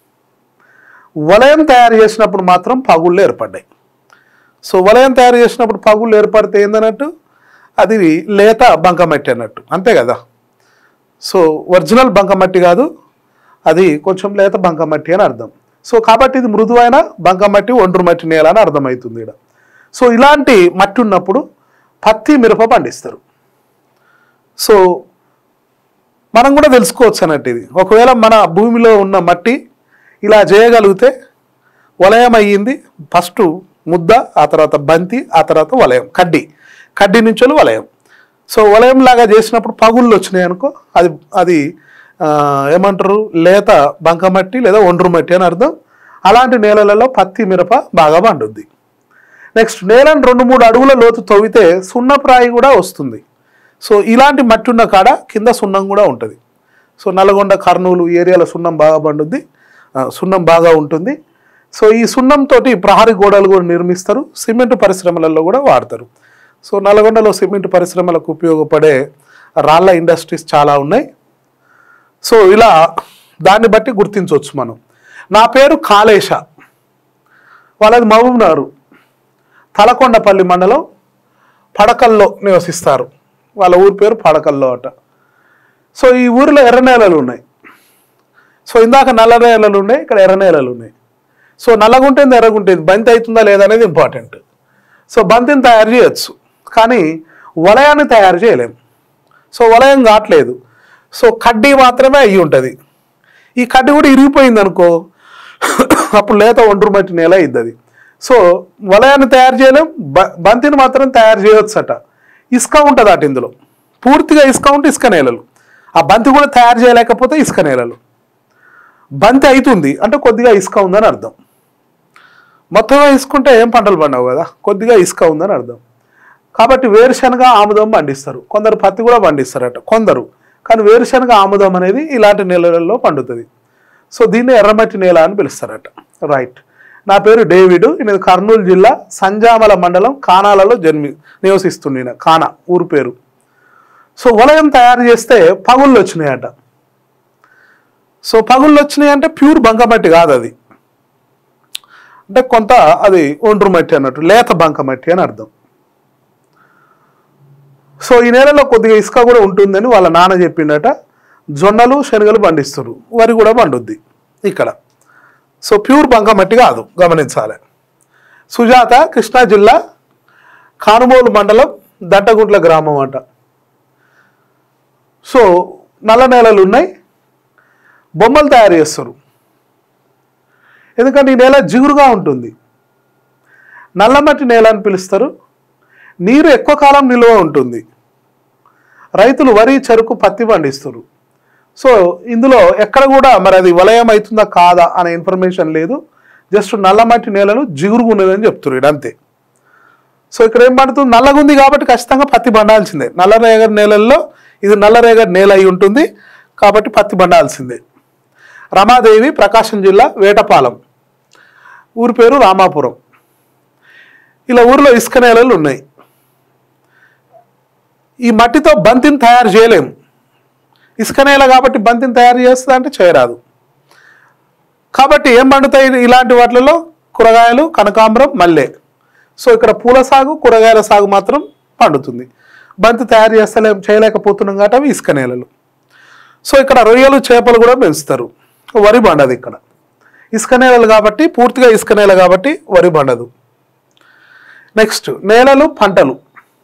A: వలయం తయారు చేసినప్పుడు మాత్రం పగుళ్ళు ఏర్పడ్డాయి సో వలయం తయారు చేసినప్పుడు పగుళ్ళు ఏర్పడితే ఏందన్నట్టు అది లేత బంకమట్టి అన్నట్టు అంతే కదా సో ఒరిజినల్ బంకమట్టి కాదు అది కొంచెం లేత బంకమట్టి అని అర్థం సో కాబట్టి ఇది మృదువైన బంకమట్టి ఒండ్రు మట్టి నేల అని అర్థమవుతుంది ఇక్కడ సో ఇలాంటి మట్టి ఉన్నప్పుడు పత్తి మిరప పండిస్తారు సో మనం కూడా తెలుసుకోవచ్చు అన్నట్టు ఇది ఒకవేళ మన భూమిలో ఉన్న మట్టి ఇలా చేయగలిగితే వలయం అయ్యింది ఫస్ట్ ముద్ద ఆ తర్వాత బంతి ఆ తర్వాత వలయం కడ్డి కడ్డి నుంచి వలయం సో వలయం లాగా చేసినప్పుడు పగుళ్ళు వచ్చినాయి అనుకో అది అది ఆ, ఏమంటారు లేత బంకమట్టి లేదా ఒండ్రు మట్టి అని అర్థం అలాంటి నేలలలో పత్తి మిరప బాగా పండుద్ది నెక్స్ట్ నేలను రెండు మూడు అడుగుల లోతు తవ్వితే సున్నప్రాయి కూడా వస్తుంది సో ఇలాంటి మట్టి ఉన్న కాడ కింద సున్నం కూడా ఉంటుంది సో నల్గొండ కర్నూలు ఈ ఏరియాలో సున్నం బాగా పండుద్ది ఆ, సున్నం బాగా ఉంటుంది సో ఈ సున్నంతో ప్రహరీ గోడలు కూడా నిర్మిస్తారు సిమెంట్ పరిశ్రమలలో కూడా వాడతారు సో నల్గొండలో సిమెంట్ పరిశ్రమలకు ఉపయోగపడే రాళ్ళ ఇండస్ట్రీస్ చాలా ఉన్నాయి సో ఇలా దాన్ని బట్టి గుర్తించవచ్చు మనం నా పేరు కాళేశ వాళ్ళది మహబూబ్నగర్ తలకొండపల్లి మండలం పడకల్లో నివసిస్తారు వాళ్ళ ఊరి పేరు పడకల్లో అట సో ఈ ఊరిలో ఎర్ర నేలలు ఉన్నాయి సో ఇందాక నల్ల నేలలు ఉన్నాయి ఇక్కడ ఎర్ర నేలలు ఉన్నాయి సో నల్లగుంటుంది ఎర్రగుంటుంది బంతి అవుతుందా లేదా అనేది ఇంపార్టెంట్ సో బంతిని తయారు చేయొచ్చు కానీ వలయాన్ని తయారు చేయలేం సో వలయం కావట్లేదు సో కడ్డీ మాత్రమే అయ్యి ఉంటుంది ఈ కడ్డీ కూడా ఇరిగిపోయింది అనుకో అప్పుడు లేత ఒండ్రు మట్టి నేల అయింది అది సో వలయాన్ని తయారు చేయలేం బ బంతిని మాత్రం తయారు చేయవచ్చట ఇసుక ఉంటుంది అటు ఇందులో పూర్తిగా ఇసుక ఉంటే ఇసుక నేలలు ఆ బంతి కూడా తయారు చేయలేకపోతే ఇసుక నేలలు బంతి అవుతుంది అంటే కొద్దిగా ఇసుక ఉందని అర్థం మొత్తంగా ఇసుకుంటే ఏం పంటలు పండవు కదా కొద్దిగా ఇసుక ఉందని అర్థం కాబట్టి వేరుశనగ ఆముదం పండిస్తారు కొందరు పత్తి కూడా పండిస్తారట కొందరు కానీ వేరుశనగ ఆముదం అనేది ఇలాంటి నేలలలో పండుతుంది సో దీన్ని ఎర్రమట్టి నేల అని పిలుస్తారట రైట్ నా పేరు డేవిడ్ నేను కర్నూలు జిల్లా సంజామల మండలం కానాలలో జన్మి నివసిస్తుంది ఈయన కానా ఊరు పేరు సో వలయం తయారు చేస్తే పగుళ్ళు వచ్చినాయట సో పగుళ్ళు వచ్చినాయి అంటే ప్యూర్ బంకమట్టి కాదు అది అంటే కొంత అది ఒండ్రు మట్టి అన్నట్టు లేత బంకమట్టి అని అర్థం సో ఈ నేలలో కొద్దిగా ఇసుక కూడా ఉంటుందని వాళ్ళ నాన్న చెప్పిండట జొన్నలు శనగలు పండిస్తారు వరి కూడా పండుద్ది ఇక్కడ సో ప్యూర్ బంకమట్టి కాదు గమనించాలి సుజాత కృష్ణా జిల్లా కానుమోలు మండలం దట్టగుంట్ల గ్రామం అంట సో నల్ల నేలలు ఉన్నాయి బొమ్మలు తయారు చేస్తారు ఎందుకంటే ఈ నేల జిగురుగా ఉంటుంది నల్లమట్టి నేల అని పిలుస్తారు నీరు ఎక్కువ కాలం నిల్వ ఉంటుంది రైతులు వరి చెరుకు పత్తి పండిస్తారు సో ఇందులో ఎక్కడ కూడా మరి అది వలయం అవుతుందా కాదా అనే ఇన్ఫర్మేషన్ లేదు జస్ట్ నల్లమట్టి నేలలు జిగురుగా ఉన్నదని చెప్తున్నారు ఈడ అంతే సో ఇక్కడ ఏం పండుతుంది నల్లగా ఉంది కాబట్టి ఖచ్చితంగా పత్తి పండాల్సిందే నల్లరేగడి నేలల్లో ఇది నల్లరేగడి నేల అయి ఉంటుంది కాబట్టి పత్తి పండాల్సిందే రమాదేవి ప్రకాశం జిల్లా వేటపాలెం ఊరి పేరు రామాపురం ఇలా ఊరిలో ఇసుక నేలలు ఉన్నాయి ఈ మట్టితో బంతిని తయారు చేయలేము ఇసుక నేల కాబట్టి బంతిని తయారు చేస్తుందా అంటే చేయరాదు కాబట్టి ఏం పండుతాయి ఇలాంటి వాటిలలో కూరగాయలు కనకాంబరం మల్లె సో ఇక్కడ పూల సాగు కూరగాయల సాగు మాత్రం పండుతుంది బంతి తయారు చేస్తలేం చేయలేకపోతున్నాం కాబట్టి అవి ఇసుక నేలలు సో ఇక్కడ రొయ్యలు చేపలు కూడా పెంచుతారు వరి పండదు ఇక్కడ ఇసుక నేలలు కాబట్టి పూర్తిగా ఇసుక నేల కాబట్టి వరి పండదు నెక్స్ట్ నేలలు పంటలు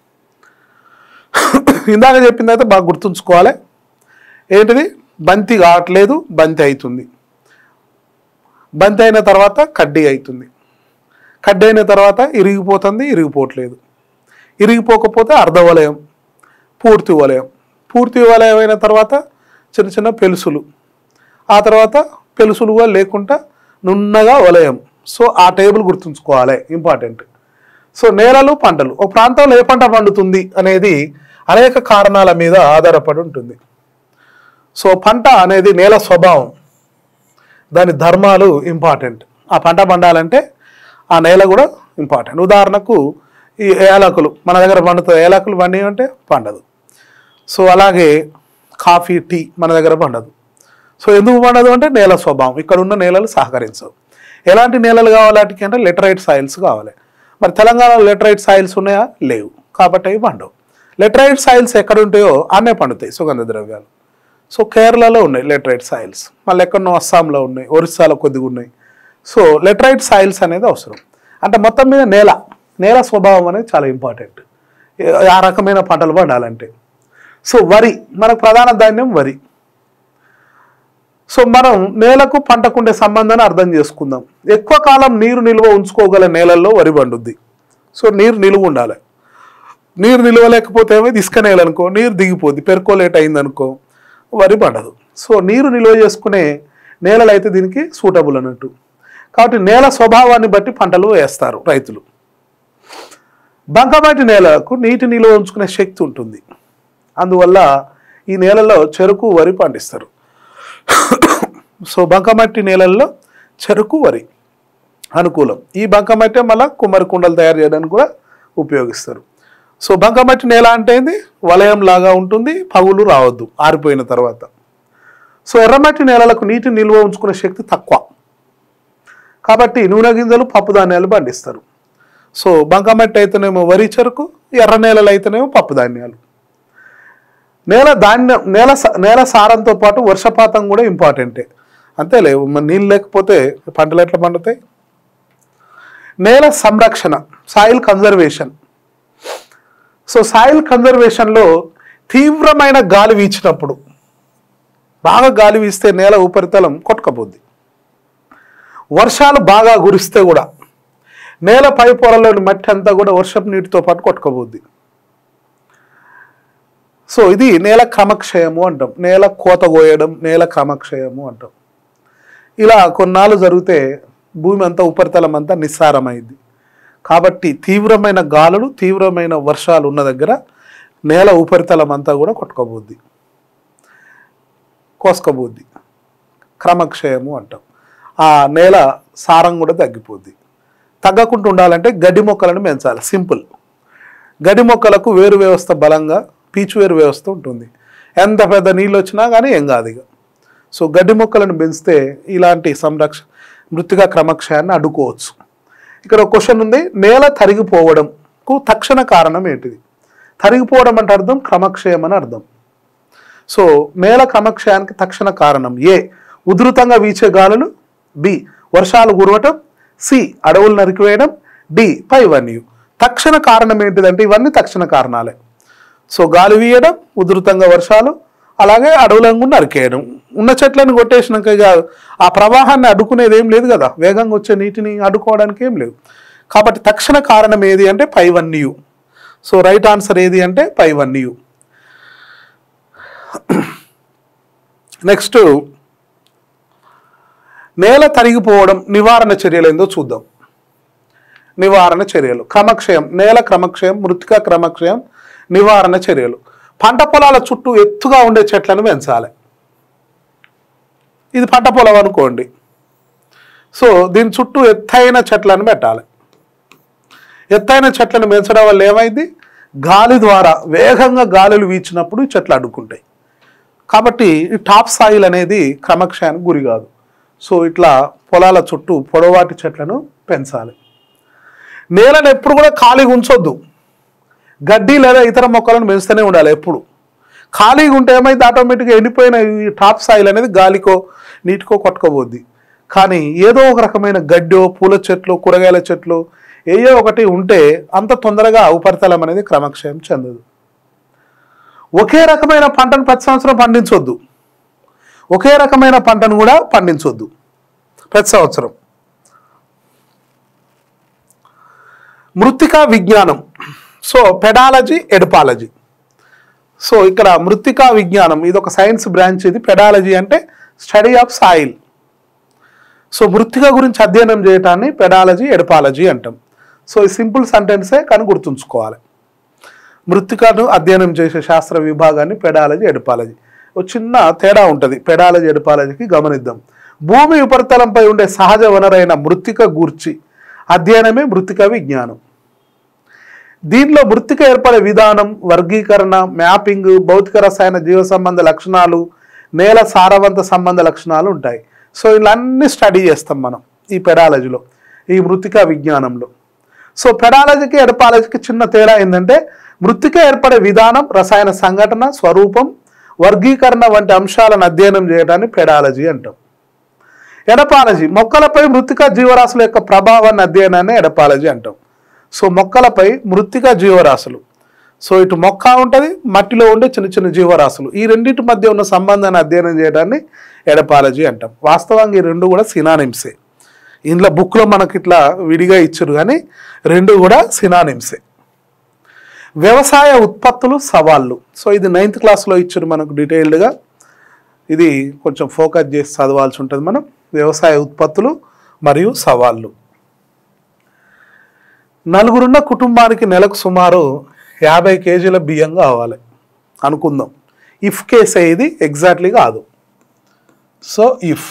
A: ఇందాక చెప్పింది అయితే బాగా గుర్తుంచుకోవాలి ఏంటిది బంతి కావట్లేదు బంతి అవుతుంది బంతి అయిన తర్వాత కడ్డీ అవుతుంది కడ్డీ అయిన తర్వాత ఇరిగిపోతుంది ఇరిగిపోవట్లేదు ఇరిగిపోకపోతే అర్ధ వలయం పూర్తి వలయం పూర్తి వలయం అయిన తర్వాత చిన్న చిన్న పెలుసులు ఆ తర్వాత పెలుసులుగా లేకుండా నున్నగా వలయం సో ఆ టేబుల్ గుర్తుంచుకోవాలి ఇంపార్టెంట్ సో నేలలు పంటలు ఒక ప్రాంతంలో ఏ పంట పండుతుంది అనేది అనేక కారణాల మీద ఆధారపడి ఉంటుంది సో పంట అనేది నేల స్వభావం దాని ధర్మాలు ఇంపార్టెంట్ ఆ పంట పండాలంటే ఆ నేల కూడా ఇంపార్టెంట్ ఉదాహరణకు ఈ ఏలకులు మన దగ్గర పండుతుంది ఏలకులు పండి అంటే పండదు సో అలాగే కాఫీ టీ మన దగ్గర పండదు సో ఎందుకు పండదు అంటే నేల స్వభావం ఇక్కడ ఉన్న నేలలు సహకరించవు ఎలాంటి నేలలు కావాలి వాటికి అంటే లెటరైట్ సాయిల్స్ కావాలి మరి తెలంగాణలో లెటరైట్ సాయిల్స్ ఉన్నాయా లేవు కాబట్టి అవి పండవు లెటరైట్ సాయిల్స్ ఎక్కడ ఉంటాయో అన్నే పండుతాయి సుగంధ ద్రవ్యాలు సో కేరళలో ఉన్నాయి లెటరైట్ సాయిల్స్ మళ్ళీ ఎక్కడో అస్సాంలో ఉన్నాయి ఒరిస్సాలో కొద్దిగా ఉన్నాయి సో లెటరైట్ సాయిల్స్ అనేది అవసరం అంటే మొత్తం మీద నేల నేల స్వభావం అనేది చాలా ఇంపార్టెంట్ ఆ రకమైన పంటలు పండాలంటే సో వరి మనకు ప్రధాన ధాన్యం వరి సో మనం నేలకు పంటకుండే సంబంధాన్ని అర్థం చేసుకుందాం ఎక్కువ కాలం నీరు నిల్వ ఉంచుకోగల నేలల్లో వరి పండుద్ది సో నీరు నిలువ ఉండాలి నీరు నిలవలేకపోతే ఏమైంది ఇసుక నేల అనుకో నీరు దిగిపోద్ది పెర్కోలేట్ అయింది అనుకో వరి పండదు సో నీరు నిల్వ చేసుకునే నేలలు అయితే దీనికి సూటబుల్ అన్నట్టు కాబట్టి నేల స్వభావాన్ని బట్టి పంటలు వేస్తారు రైతులు బంకమట్టి నేలకు నీటి నిల్వ ఉంచుకునే శక్తి ఉంటుంది అందువల్ల ఈ నేలలో చెరుకు వరి పండిస్తారు సో బంకమట్టి నేలల్లో చెరుకు వరి అనుకూలం ఈ బంకమట్టి మళ్ళీ కుమ్మరి కుండలు తయారు చేయడానికి కూడా ఉపయోగిస్తారు సో బంకమట్టి నేల అంటే ఏంది వలయం లాగా ఉంటుంది పగులు రావద్దు ఆరిపోయిన తర్వాత సో ఎర్రమట్టి నేలలకు నీటి నిల్వ ఉంచుకునే శక్తి తక్కువ కాబట్టి నూనె గింజలు పప్పు ధాన్యాలు పండిస్తారు సో బంకమట్టి అయితేనేమో వరి చెరుకు ఎర్ర నేలలు అయితేనేమో పప్పు ధాన్యాలు నేల ధాన్యం నేల స- నేల సారంతో పాటు వర్షపాతం కూడా ఇంపార్టెంటే అంతేలే మరి నీళ్ళు లేకపోతే పంటలు ఎట్లా పండుతాయి నేల సంరక్షణ సాయిల్ కన్జర్వేషన్ సో సాయిల్ కన్జర్వేషన్లో తీవ్రమైన గాలి వీచినప్పుడు బాగా గాలి వీస్తే నేల ఉపరితలం కొట్టుకపోద్ది వర్షాలు బాగా కురిస్తే కూడా నేల పై పొరలోని మట్టి అంతా కూడా వర్షపు నీటితో పాటు కొట్టుకోబోద్ది సో ఇది నేల క్రమక్షయము అంటాం నేల కోత కోయడం నేల క్రమక్షయము అంటాం ఇలా కొన్నాళ్ళు జరిగితే భూమి అంతా ఉపరితలం అంతా నిస్సారమైంది కాబట్టి తీవ్రమైన గాలులు తీవ్రమైన వర్షాలు ఉన్న దగ్గర నేల ఉపరితలం అంతా కూడా కొట్టుకోబోద్ది కోసుకబోద్ది క్రమక్షయము అంటాం ఆ నేల సారం కూడా తగ్గిపోద్ది తగ్గకుండా ఉండాలంటే గడ్డి మొక్కలను పెంచాలి సింపుల్ గడ్డి మొక్కలకు వేరు వ్యవస్థ బలంగా పీచు వేరు వ్యవస్థ ఉంటుంది ఎంత పెద్ద నీళ్ళు వచ్చినా కానీ ఏం కాదు ఇక సో గడ్డి మొక్కలను పెంచితే ఇలాంటి సంరక్షణ మృతిగా క్రమక్షయాన్ని అడ్డుకోవచ్చు ఇక్కడ ఒక క్వశ్చన్ ఉంది నేల తరిగిపోవడంకు తక్షణ కారణం ఏంటిది తరిగిపోవడం అంటే అర్థం క్రమక్షయం అని అర్థం సో నేల క్రమక్షయానికి తక్షణ కారణం ఏ ఉధృతంగా వీచే గాలులు బి వర్షాలు కురవటం సి అడవులు నరికివేయడం డి పైవన్యు తక్షణ కారణం ఏంటిదంటే ఇవన్నీ తక్షణ కారణాలే సో గాలి వీయడం ఉధృతంగా వర్షాలు అలాగే అడవులను నరికేయడం ఉన్న చెట్లను కొట్టేసినాక ఇక ఆ ప్రవాహాన్ని అడ్డుకునేది ఏం లేదు కదా వేగంగా వచ్చే నీటిని అడ్డుకోవడానికి ఏం లేదు కాబట్టి తక్షణ కారణం ఏది అంటే పైవన్యు సో రైట్ ఆన్సర్ ఏది అంటే పైవన్యు నెక్స్ట్ నేల తరిగిపోవడం నివారణ చర్యలు ఏందో చూద్దాం నివారణ చర్యలు క్రమక్షయం నేల క్రమక్షయం మృతిక క్రమక్షయం నివారణ చర్యలు పంట పొలాల చుట్టూ ఎత్తుగా ఉండే చెట్లను పెంచాలి ఇది పంట పొలం అనుకోండి సో దీని చుట్టూ ఎత్తైన చెట్లను పెట్టాలి ఎత్తైన చెట్లను పెంచడం వల్ల ఏమైంది గాలి ద్వారా వేగంగా గాలులు వీచినప్పుడు ఈ చెట్లు అడ్డుకుంటాయి కాబట్టి ఈ టాప్ సాయిల్ అనేది క్రమక్షయానికి గురి కాదు సో ఇట్లా పొలాల చుట్టూ పొడవాటి చెట్లను పెంచాలి నేలను ఎప్పుడు కూడా ఖాళీగా ఉంచొద్దు గడ్డి లేదా ఇతర మొక్కలను పెంచుతూనే ఉండాలి ఎప్పుడు ఖాళీగా ఉంటే ఏమైంది ఆటోమేటిక్గా ఎండిపోయిన ఈ టాప్ సాయిల్ అనేది గాలికో నీటికో కొట్టుకోబోద్ది కానీ ఏదో ఒక రకమైన గడ్డో పూల చెట్లు కూరగాయల చెట్లు ఏయో ఒకటి ఉంటే అంత తొందరగా ఉపరితలం అనేది క్రమక్షయం చెందదు ఒకే రకమైన పంటను ప్రతి సంవత్సరం పండించొద్దు ఒకే రకమైన పంటను కూడా పండించొద్దు ప్రతి సంవత్సరం మృత్తికా విజ్ఞానం సో పెడాలజీ ఎడపాలజీ సో ఇక్కడ మృత్తికా విజ్ఞానం ఇది ఒక సైన్స్ బ్రాంచ్ ఇది పెడాలజీ అంటే స్టడీ ఆఫ్ సాయిల్ సో మృత్తిక గురించి అధ్యయనం చేయటాన్ని పెడాలజీ ఎడపాలజీ అంటాం సో ఈ సింపుల్ సెంటెన్సే కానీ గుర్తుంచుకోవాలి మృత్తికను అధ్యయనం చేసే శాస్త్ర విభాగాన్ని పెడాలజీ ఎడపాలజీ ఒక చిన్న తేడా ఉంటుంది పెడాలజీ ఎడపాలజీకి గమనిద్దాం భూమి ఉపరితలంపై ఉండే సహజ వనరైన మృత్తిక గూర్చి అధ్యయనమే మృత్తిక విజ్ఞానం దీనిలో మృత్తిక ఏర్పడే విధానం వర్గీకరణ మ్యాపింగ్ భౌతిక రసాయన జీవ సంబంధ లక్షణాలు నేల సారవంత సంబంధ లక్షణాలు ఉంటాయి సో ఇలా అన్ని స్టడీ చేస్తాం మనం ఈ పెడాలజీలో ఈ మృత్తిక విజ్ఞానంలో సో పెడాలజీకి ఎడపాలజీకి చిన్న తేడా ఏంటంటే మృత్తిక ఏర్పడే విధానం రసాయన సంఘటన స్వరూపం వర్గీకరణ వంటి అంశాలను అధ్యయనం చేయడాన్ని పెడాలజీ అంటాం ఎడపాలజీ మొక్కలపై మృతిక జీవరాశుల యొక్క ప్రభావాన్ని అధ్యయనాన్ని ఎడపాలజీ అంటాం సో మొక్కలపై మృతిక జీవరాశులు సో ఇటు మొక్క ఉంటుంది మట్టిలో ఉండే చిన్న చిన్న జీవరాశులు ఈ రెండింటి మధ్య ఉన్న సంబంధాన్ని అధ్యయనం చేయడాన్ని ఎడపాలజీ అంటాం వాస్తవంగా ఈ రెండు కూడా సినానిమ్సే ఇందులో బుక్లో మనకి ఇట్లా విడిగా ఇచ్చారు కానీ రెండు కూడా సినానిమ్సే వ్యవసాయ ఉత్పత్తులు సవాళ్ళు సో ఇది నైన్త్ క్లాస్లో ఇచ్చారు మనకు డీటెయిల్డ్గా ఇది కొంచెం ఫోకస్ చేసి చదవాల్సి ఉంటుంది మనం వ్యవసాయ ఉత్పత్తులు మరియు సవాళ్ళు నలుగురున్న కుటుంబానికి నెలకు సుమారు యాభై కేజీల బియ్యం కావాలి అనుకుందాం ఇఫ్ కేస్ ఇది ఎగ్జాక్ట్లీ కాదు సో ఇఫ్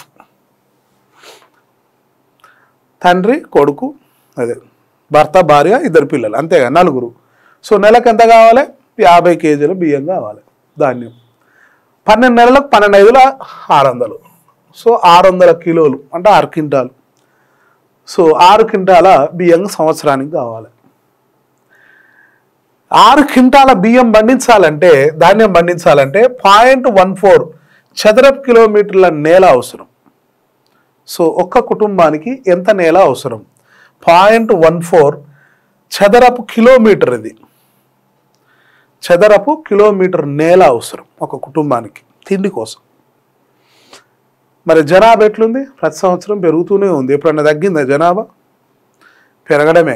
A: తండ్రి కొడుకు అదే భర్త భార్య ఇద్దరు పిల్లలు అంతేగా నలుగురు సో నెలకు ఎంత కావాలి యాభై కేజీల బియ్యం కావాలి ధాన్యం పన్నెండు నెలలకు పన్నెండు ఐదుల ఆరు వందలు సో ఆరు వందల కిలోలు అంటే ఆరు క్వింటాలు సో ఆరు క్వింటాల బియ్యం సంవత్సరానికి కావాలి ఆరు క్వింటాల బియ్యం పండించాలంటే ధాన్యం పండించాలంటే పాయింట్ వన్ ఫోర్ చదరపు కిలోమీటర్ల నేల అవసరం సో ఒక్క కుటుంబానికి ఎంత నేల అవసరం పాయింట్ వన్ ఫోర్ చదరపు కిలోమీటర్ ఇది చదరపు కిలోమీటర్ నేల అవసరం ఒక కుటుంబానికి తిండి కోసం మరి జనాభా ఎట్లుంది ప్రతి సంవత్సరం పెరుగుతూనే ఉంది ఎప్పుడన్నా తగ్గిందా జనాభా పెరగడమే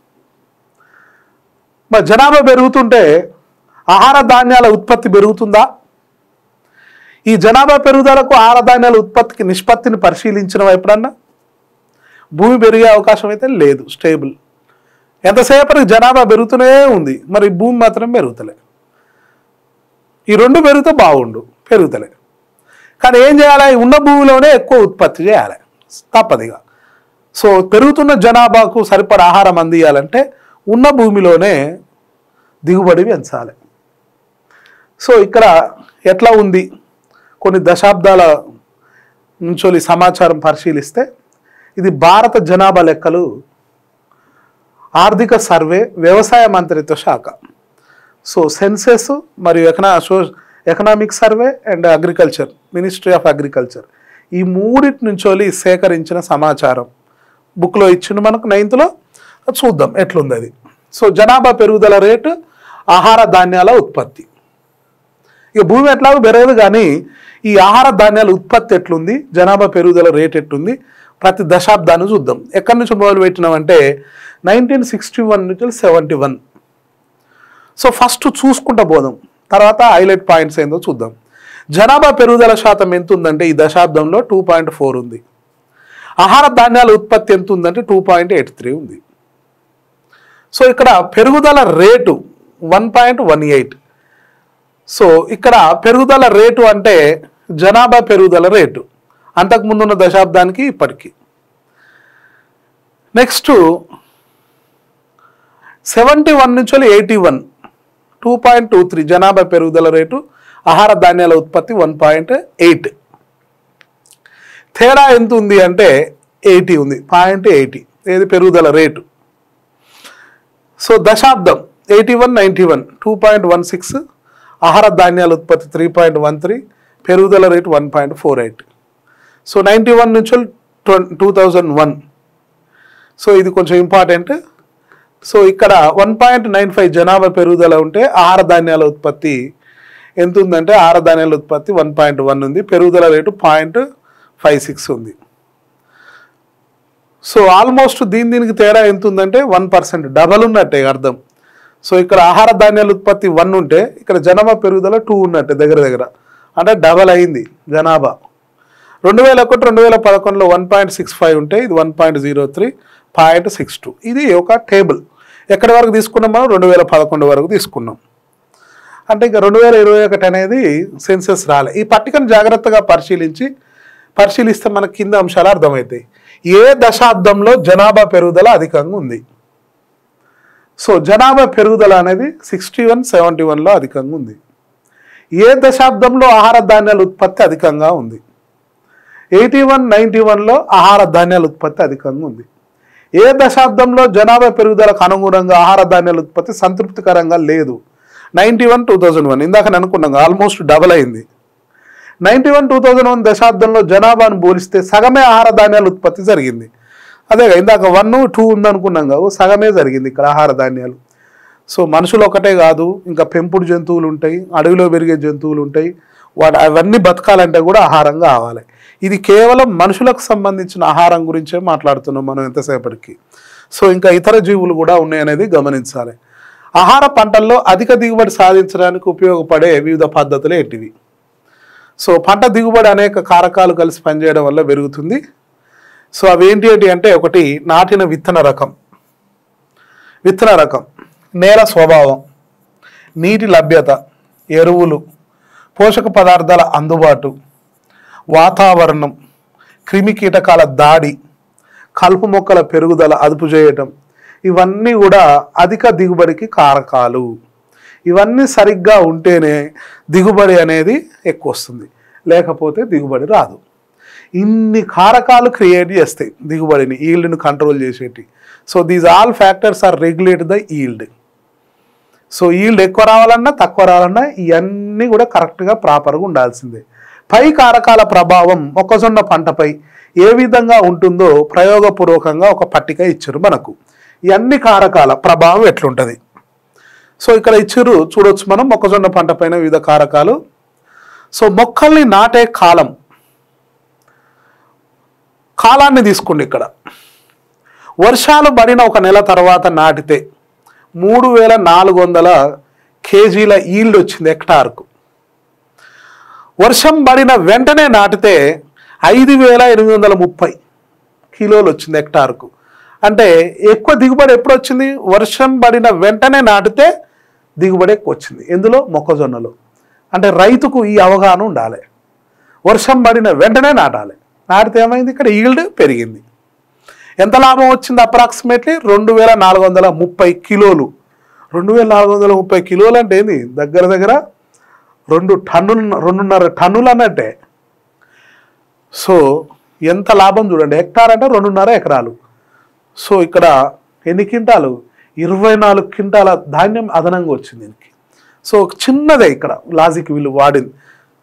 A: మరి జనాభా పెరుగుతుంటే ఆహార ధాన్యాల ఉత్పత్తి పెరుగుతుందా ఈ జనాభా పెరుగుదలకు ఆహార ధాన్యాల ఉత్పత్తికి నిష్పత్తిని పరిశీలించిన ఎప్పుడన్నా భూమి పెరిగే అవకాశం అయితే లేదు స్టేబుల్ ఎంతసేపటికి జనాభా పెరుగుతూనే ఉంది మరి భూమి మాత్రం పెరుగుతలే ఈ రెండు పెరిగితే బాగుండు పెరుగుతలే కానీ ఏం చేయాలి ఉన్న భూమిలోనే ఎక్కువ ఉత్పత్తి చేయాలి తప్పదిగా సో పెరుగుతున్న జనాభాకు సరిపడ ఆహారం అందియాలంటే ఉన్న భూమిలోనే దిగుబడి పెంచాలి సో ఇక్కడ ఎట్లా ఉంది కొన్ని దశాబ్దాల నుంచి సమాచారం పరిశీలిస్తే ఇది భారత జనాభా లెక్కలు ఆర్థిక సర్వే వ్యవసాయ మంత్రిత్వ శాఖ సో సెన్సెస్ మరియు ఎకనా so economic survey and agriculture ministry of agriculture ఈ మూడింటి నుంచి సేకరించిన సమాచారం బుక్లో ఇచ్చిండు మనకు నైన్త్లో చూద్దాం ఎట్లుంది అది సో జనాభా పెరుగుదల రేటు ఆహార ధాన్యాల ఉత్పత్తి ఇక భూమి ఎట్లాగో పెరగదు కానీ ఈ ఆహార ధాన్యాల ఉత్పత్తి ఎట్లుంది జనాభా పెరుగుదల రేట్ ఎట్లుంది ప్రతి దశాబ్దాన్ని చూద్దాం ఎక్కడి నుంచి మొదలు పెట్టినామంటే నైన్టీన్ సిక్స్టీ వన్ నుంచి సెవెంటీ వన్ సో ఫస్ట్ చూసుకుంటా పోదాం తర్వాత హైలైట్ పాయింట్స్ ఏందో చూద్దాం జనాభా పెరుగుదల శాతం ఎంత ఉందంటే ఈ దశాబ్దంలో టూ పాయింట్ ఫోర్ ఉంది ఆహార ధాన్యాల ఉత్పత్తి ఎంత ఉందంటే టూ పాయింట్ ఎయిట్ త్రీ ఉంది సో ఇక్కడ పెరుగుదల rate one point one eight so ఇక్కడ పెరుగుదల రేటు అంటే జనాభా పెరుగుదల రేటు అంతకుముందు ఉన్న దశాబ్దానికి ఇప్పటికి నెక్స్ట్ సెవెంటీ వన్ నుంచి eighty one two point two three జనాభా పెరుగుదల రేటు ఆహార ధాన్యాల ఉత్పత్తి వన్ పాయింట్ ఎయిట్ తేడా ఎంత ఉంది అంటే ఎయిటీ ఉంది పాయింట్ ఎయిటీ ఏది పెరుగుదల రేటు సో దశాబ్దం eighty one ninety one two point one six ఆహార ధాన్యాల ఉత్పత్తి త్రీ పాయింట్ వన్ త్రీ పెరుగుదల rate one point four eight so ninety one నుంచి టూ థౌజండ్ వన్ సో ఇది కొంచెం ఇంపార్టెంట్ సో ఇక్కడ వన్ పాయింట్ నైన్ ఫైవ్ జనాభా పెరుగుదల ఉంటే ఆహార ధాన్యాల ఉత్పత్తి ఎంత ఉందంటే ఆహార ధాన్యాల ఉత్పత్తి వన్ పాయింట్ వన్ ఉంది పెరుగుదల రేటు పాయింట్ ఫైవ్ సిక్స్ ఉంది సో ఆల్మోస్ట్ దీని దీనికి తేడా ఎంత ఉందంటే వన్ పర్సెంట్ డబల్ ఉన్నట్టే అర్థం సో ఇక్కడ ఆహార ధాన్యాల ఉత్పత్తి వన్ ఉంటే ఇక్కడ జనాభా పెరుగుదల టూ ఉన్నట్టే దగ్గర దగ్గర అంటే డబల్ అయింది జనాభా రెండు వేల ఒకటి రెండు వేల పదకొండులో వన్ పాయింట్ సిక్స్ ఫైవ్ ఉంటే ఇది one point zero three point six two ఇది ఒక టేబుల్ ఎక్కడి వరకు తీసుకున్నాం మనం రెండు వేల పదకొండు వరకు తీసుకున్నాం అంటే ఇంకా రెండు వేల ఇరవై ఒకటి అనేది సెన్సెస్ రాలే ఈ పట్టికను జాగ్రత్తగా పరిశీలించి పరిశీలిస్తే మనకి కింద అంశాలు అర్థమవుతాయి ఏ దశాబ్దంలో జనాభా పెరుగుదల అధికంగా ఉంది సో జనాభా పెరుగుదల అనేది సిక్స్టీ వన్ సెవెంటీ వన్లో అధికంగా ఉంది ఏ దశాబ్దంలో ఆహార ధాన్యాల ఉత్పత్తి అధికంగా ఉంది ఎయిటీ వన్ నైంటీ వన్లో ఆహార ధాన్యాల ఉత్పత్తి అధికంగా ఉంది ఏ దశాబ్దంలో జనాభా పెరుగుదలకు అనుగుణంగా ఆహార ధాన్యాల ఉత్పత్తి సంతృప్తికరంగా లేదు ninety one two thousand one ఇందాక అనుకున్నాం ఆల్మోస్ట్ డబల్ అయింది ninety one two thousand one దశాబ్దంలో జనాభాను పోలిస్తే సగమే ఆహార ధాన్యాల ఉత్పత్తి జరిగింది అదే ఇందాక వన్ టూ ఉందనుకున్నాం కావు సగమే జరిగింది ఇక్కడ ఆహార ధాన్యాలు సో మనుషులు ఒకటే కాదు ఇంకా పెంపుడు జంతువులు ఉంటాయి అడవిలో పెరిగే జంతువులు ఉంటాయి వాటి అవన్నీ బతకాలంటే కూడా ఆహారం కావాలి ఇది కేవలం మనుషులకు సంబంధించిన ఆహారం గురించే మాట్లాడుతున్నాం మనం ఎంతసేపటికి సో ఇంకా ఇతర జీవులు కూడా ఉన్నాయనేది గమనించాలి ఆహార పంటల్లో అధిక దిగుబడి సాధించడానికి ఉపయోగపడే వివిధ పద్ధతులు ఏంటివి సో పంట దిగుబడి అనేక కారకాలు కలిసి పనిచేయడం వల్ల పెరుగుతుంది సో అవి ఏంటి ఏంటి అంటే ఒకటి నాటిన విత్తన రకం విత్తన రకం నేల స్వభావం నీటి లభ్యత ఎరువులు పోషక పదార్థాల అందుబాటు వాతావరణం క్రిమి కీటకాల దాడి కలుపు మొక్కల పెరుగుదల అదుపు చేయటం ఇవన్నీ కూడా అధిక దిగుబడికి కారకాలు ఇవన్నీ సరిగ్గా ఉంటేనే దిగుబడి అనేది ఎక్కువ వస్తుంది లేకపోతే దిగుబడి రాదు ఇన్ని కారకాలు క్రియేట్ చేస్తాయి దిగుబడిని ఈల్డ్ని కంట్రోల్ చేసేటి so these all factors are regulate the yield so yield ఎక్కువ రావాలన్నా తక్కువ రావాలన్నా ఇవన్నీ కూడా కరెక్ట్గా ప్రాపర్గా ఉండాల్సిందే పై కారకాల ప్రభావం మొక్కజొన్న పంటపై ఏ విధంగా ఉంటుందో ప్రయోగపూర్వకంగా ఒక పట్టిక ఇచ్చారు మనకు ఈ అన్ని కారకాల ప్రభావం ఎట్లుంటుంది సో ఇక్కడ ఇచ్చారు చూడొచ్చు మనం మొక్కజొన్న పంట పైన వివిధ కారకాలు సో మొక్కల్ని నాటే కాలం కాలాన్ని తీసుకోండి ఇక్కడ వర్షాలు పడిన ఒక నెల తర్వాత నాటితే మూడు వేల నాలుగు వందల కేజీల ఈల్డ్ వచ్చింది హెక్టార్కు వర్షం పడిన వెంటనే నాటితే ఐదు వేల ఎనిమిది వందల ముప్పై కిలోలు వచ్చింది హెక్టార్కు అంటే ఎక్కువ దిగుబడి ఎప్పుడు వచ్చింది వర్షం పడిన వెంటనే నాటితే దిగుబడి ఎక్కువ వచ్చింది ఎందులో మొక్కజొన్నలో అంటే రైతుకు ఈ అవగాహన ఉండాలి వర్షం పడిన వెంటనే నాటాలి నాటితే ఏమైంది ఇక్కడ ఈల్డ్ పెరిగింది ఎంత లాభం వచ్చింది అప్రాక్సిమేట్లీ రెండు వేల నాలుగు వందల ముప్పై కిలోలు రెండు వేల నాలుగు వందల ముప్పై కిలోలు అంటే ఏంది దగ్గర దగ్గర రెండు టన్నులు రెండున్నర టన్నులు అన్నట్టే సో ఎంత లాభం చూడండి హెక్టార్ అంటే రెండున్నర ఎకరాలు సో ఇక్కడ ఎన్ని క్వింటాలు ఇరవై నాలుగు క్వింటాల ధాన్యం అదనంగా వచ్చింది దీనికి సో ఒక చిన్నదే ఇక్కడ లాజిక్ వీళ్ళు వాడింది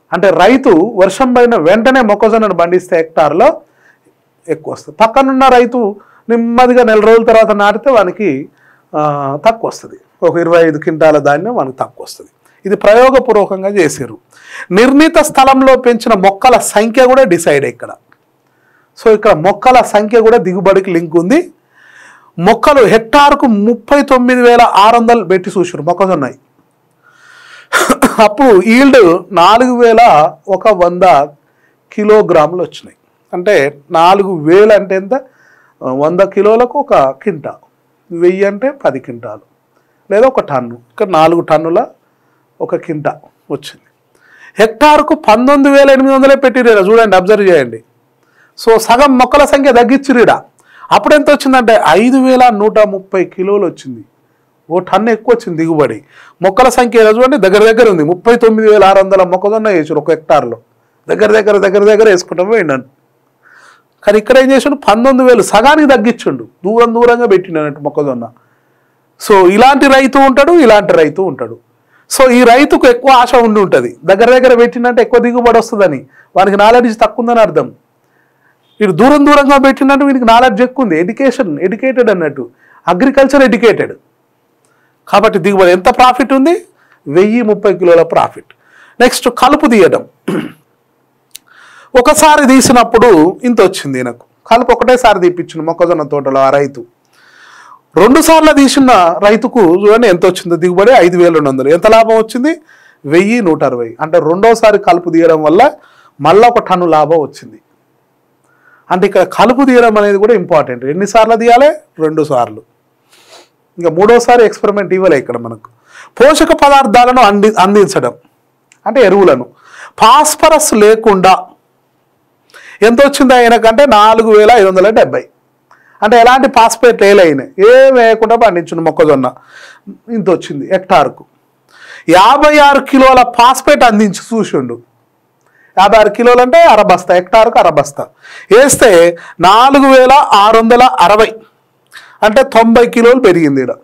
A: అంటే రైతు వర్షం పైన వెంటనే మొక్కజొన్నను పండిస్తే హెక్టార్లో ఎక్కువ వస్తుంది పక్కనున్న రైతు నెమ్మదిగా నెల రోజుల తర్వాత నాటితే వానికి ఆ, తక్కువ వస్తుంది ఒక ఇరవై ఐదు క్వింటాల ధాన్యం మనకు తక్కువ వస్తుంది ఇది ప్రయోగపూర్వకంగా చేశారు నిర్ణీత స్థలంలో పెంచిన మొక్కల సంఖ్య కూడా డిసైడ్ ఇక్కడ సో ఇక్కడ మొక్కల సంఖ్య కూడా దిగుబడికి లింక్ ఉంది మొక్కలు హెక్టార్కు ముప్పై తొమ్మిది వేల ఆరు వందలు పెట్టి చూసారు మొక్కజొన్నయి అప్పుడు ఈల్డ్ నాలుగు వేల ఒక వంద కిలోగ్రాములు వచ్చినాయి అంటే నాలుగు వేలు అంటే ఎంత వంద కిలోలకు ఒక కింటా వెయ్యి అంటే పది కింటాలు లేదా ఒక టన్ను ఇక్కడ నాలుగు టన్నుల ఒక కింటా వచ్చింది హెక్టార్కు పంతొమ్మిది వేల ఎనిమిది వందలే పెట్టిరేరా చూడండి అబ్జర్వ్ చేయండి సో సగం మొక్కల సంఖ్య తగ్గించిరీడ అప్పుడు ఎంత వచ్చిందంటే ఐదు వేల నూట ముప్పై కిలోలు వచ్చింది ఓ టన్ను ఎక్కువ వచ్చింది దిగుబడి మొక్కల సంఖ్య ఏదో చూడండి దగ్గర దగ్గర ఉంది ముప్పై తొమ్మిది వేల ఆరు వందల మొక్కజొన్న వేసారు ఒక హెక్టార్లో దగ్గర దగ్గర దగ్గర దగ్గర వేసుకుంటాం పోయిండు కానీ ఇక్కడ ఏం చేసాడు పంతొమ్మిది వేలు సగానికి తగ్గించుండు దూరం దూరంగా పెట్టినట్టు మొక్కజొన్న సో ఇలాంటి రైతు ఉంటాడు ఇలాంటి రైతు ఉంటాడు సో ఈ రైతుకు ఎక్కువ ఆశ ఉండి ఉంటుంది దగ్గర దగ్గర పెట్టినట్టు ఎక్కువ దిగుబడి వస్తుందని వానికి నాలెడ్జ్ తక్కువ ఉందని అర్థం వీడు దూరం దూరంగా పెట్టినట్టు వీడికి నాలెడ్జ్ ఎక్కువ ఉంది ఎడ్యుకేషన్ ఎడ్యుకేటెడ్ అన్నట్టు అగ్రికల్చర్ ఎడ్యుకేటెడ్ కాబట్టి దిగుబడి ఎంత ప్రాఫిట్ ఉంది వెయ్యి ముప్పై కిలోల ప్రాఫిట్ నెక్స్ట్ కలుపు తీయడం ఒకసారి తీసినప్పుడు ఇంత వచ్చింది నాకు కలుపు ఒకటేసారి తీపిచ్చింది మొక్కజొన్న తోటలో ఆ రైతు రెండు సార్లు తీసిన రైతుకు చూడండి ఎంత వచ్చిందో దిగుబడి ఐదు వేల రెండు వందలు ఎంత లాభం వచ్చింది వెయ్యి నూట అరవై అంటే రెండోసారి కలుపు తీయడం వల్ల మళ్ళీ ఒక టన్ను లాభం వచ్చింది అంటే ఇక్కడ కలుపు తీయడం అనేది కూడా ఇంపార్టెంట్ ఎన్నిసార్లు తీయాలి రెండు సార్లు ఇంకా మూడోసారి ఎక్స్పెరిమెంట్ ఇవ్వలే ఇక్కడ మనకు పోషక పదార్థాలను అంది అందించడం అంటే ఎరువులను ఫాస్ఫరస్ లేకుండా ఎంత వచ్చింది ఆయనకంటే నాలుగు వేల ఐదు వందల డెబ్బై అంటే ఎలాంటి ఫాస్ఫేట్ వేయలేయినాయి ఏం వేయకుండా పండించిన మొక్కజొన్న ఇంత వచ్చింది హెక్టార్కు యాభై ఆరు కిలోల ఫాస్ఫేట్ అందించి చూసిండు యాభై ఆరు కిలోలు అంటే అరబస్తా హెక్టార్కు అరబస్తా వేస్తే నాలుగు వేల ఆరు వందల అరవై అంటే తొంభై కిలోలు పెరిగింది ఈడ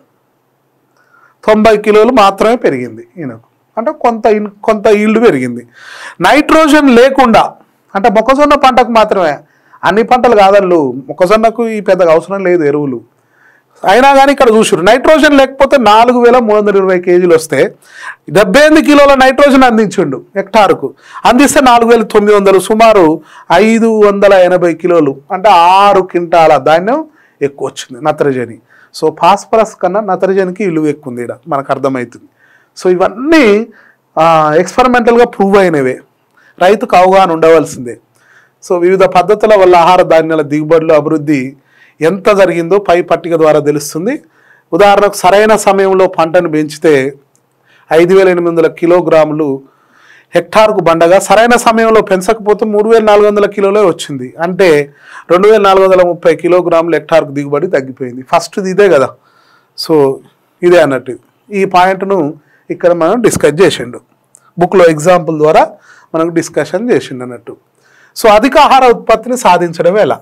A: తొంభై కిలోలు మాత్రమే పెరిగింది ఈయనకు అంటే కొంత ఇన్- కొంత ఈల్డ్ పెరిగింది నైట్రోజన్ లేకుండా అంటే మొక్కజొన్న పంటకు మాత్రమే అన్ని పంటలు కాదళ్ళు మొక్కజొన్నకు ఈ పెద్దగా అవసరం లేదు ఎరువులు అయినా కానీ ఇక్కడ చూసారు నైట్రోజన్ లేకపోతే నాలుగు వేల మూడు వందల ఇరవై కేజీలు వస్తే డెబ్బై ఎనిమిది కిలోల నైట్రోజన్ అందించిండు హెక్టార్కు అందిస్తే నాలుగు వేల తొమ్మిది వందలు సుమారు ఐదు వందల ఎనభై కిలోలు అంటే ఆరు క్వింటాల ధాన్యం ఎక్కువ వచ్చింది నత్రజని సో ఫాస్ఫరస్ కన్నా నత్రజనికి విలువ ఎక్కువ ఉంది ఇక్కడ మనకు అర్థమవుతుంది సో ఇవన్నీ ఎక్స్పెరిమెంటల్గా ప్రూవ్ అయినవే రైతుకు అవగాహన ఉండవలసిందే సో వివిధ పద్ధతుల వల్ల ఆహార ధాన్యాల దిగుబడులు అభివృద్ధి ఎంత జరిగిందో పై పట్టిక ద్వారా తెలుస్తుంది ఉదాహరణకు సరైన సమయంలో పంటను పెంచితే ఐదు వేల ఎనిమిది వందల కిలోగ్రాములు హెక్టార్కు బండగా సరైన సమయంలో పెంచకపోతే మూడు వేల నాలుగు వందల కిలోలే వచ్చింది అంటే రెండు వేల నాలుగు వందల ముప్పై కిలోగ్రాములు హెక్టార్కు దిగుబడి తగ్గిపోయింది ఫస్ట్ ఇదే కదా సో ఇదే అన్నట్టు ఈ పాయింట్ను ఇక్కడ మనం డిస్కస్ చేసిండు బుక్లో ఎగ్జాంపుల్ ద్వారా మనకు డిస్కషన్ చేసిండు అన్నట్టు సో అధిక ఆహార ఉత్పత్తిని సాధించడం ఎలా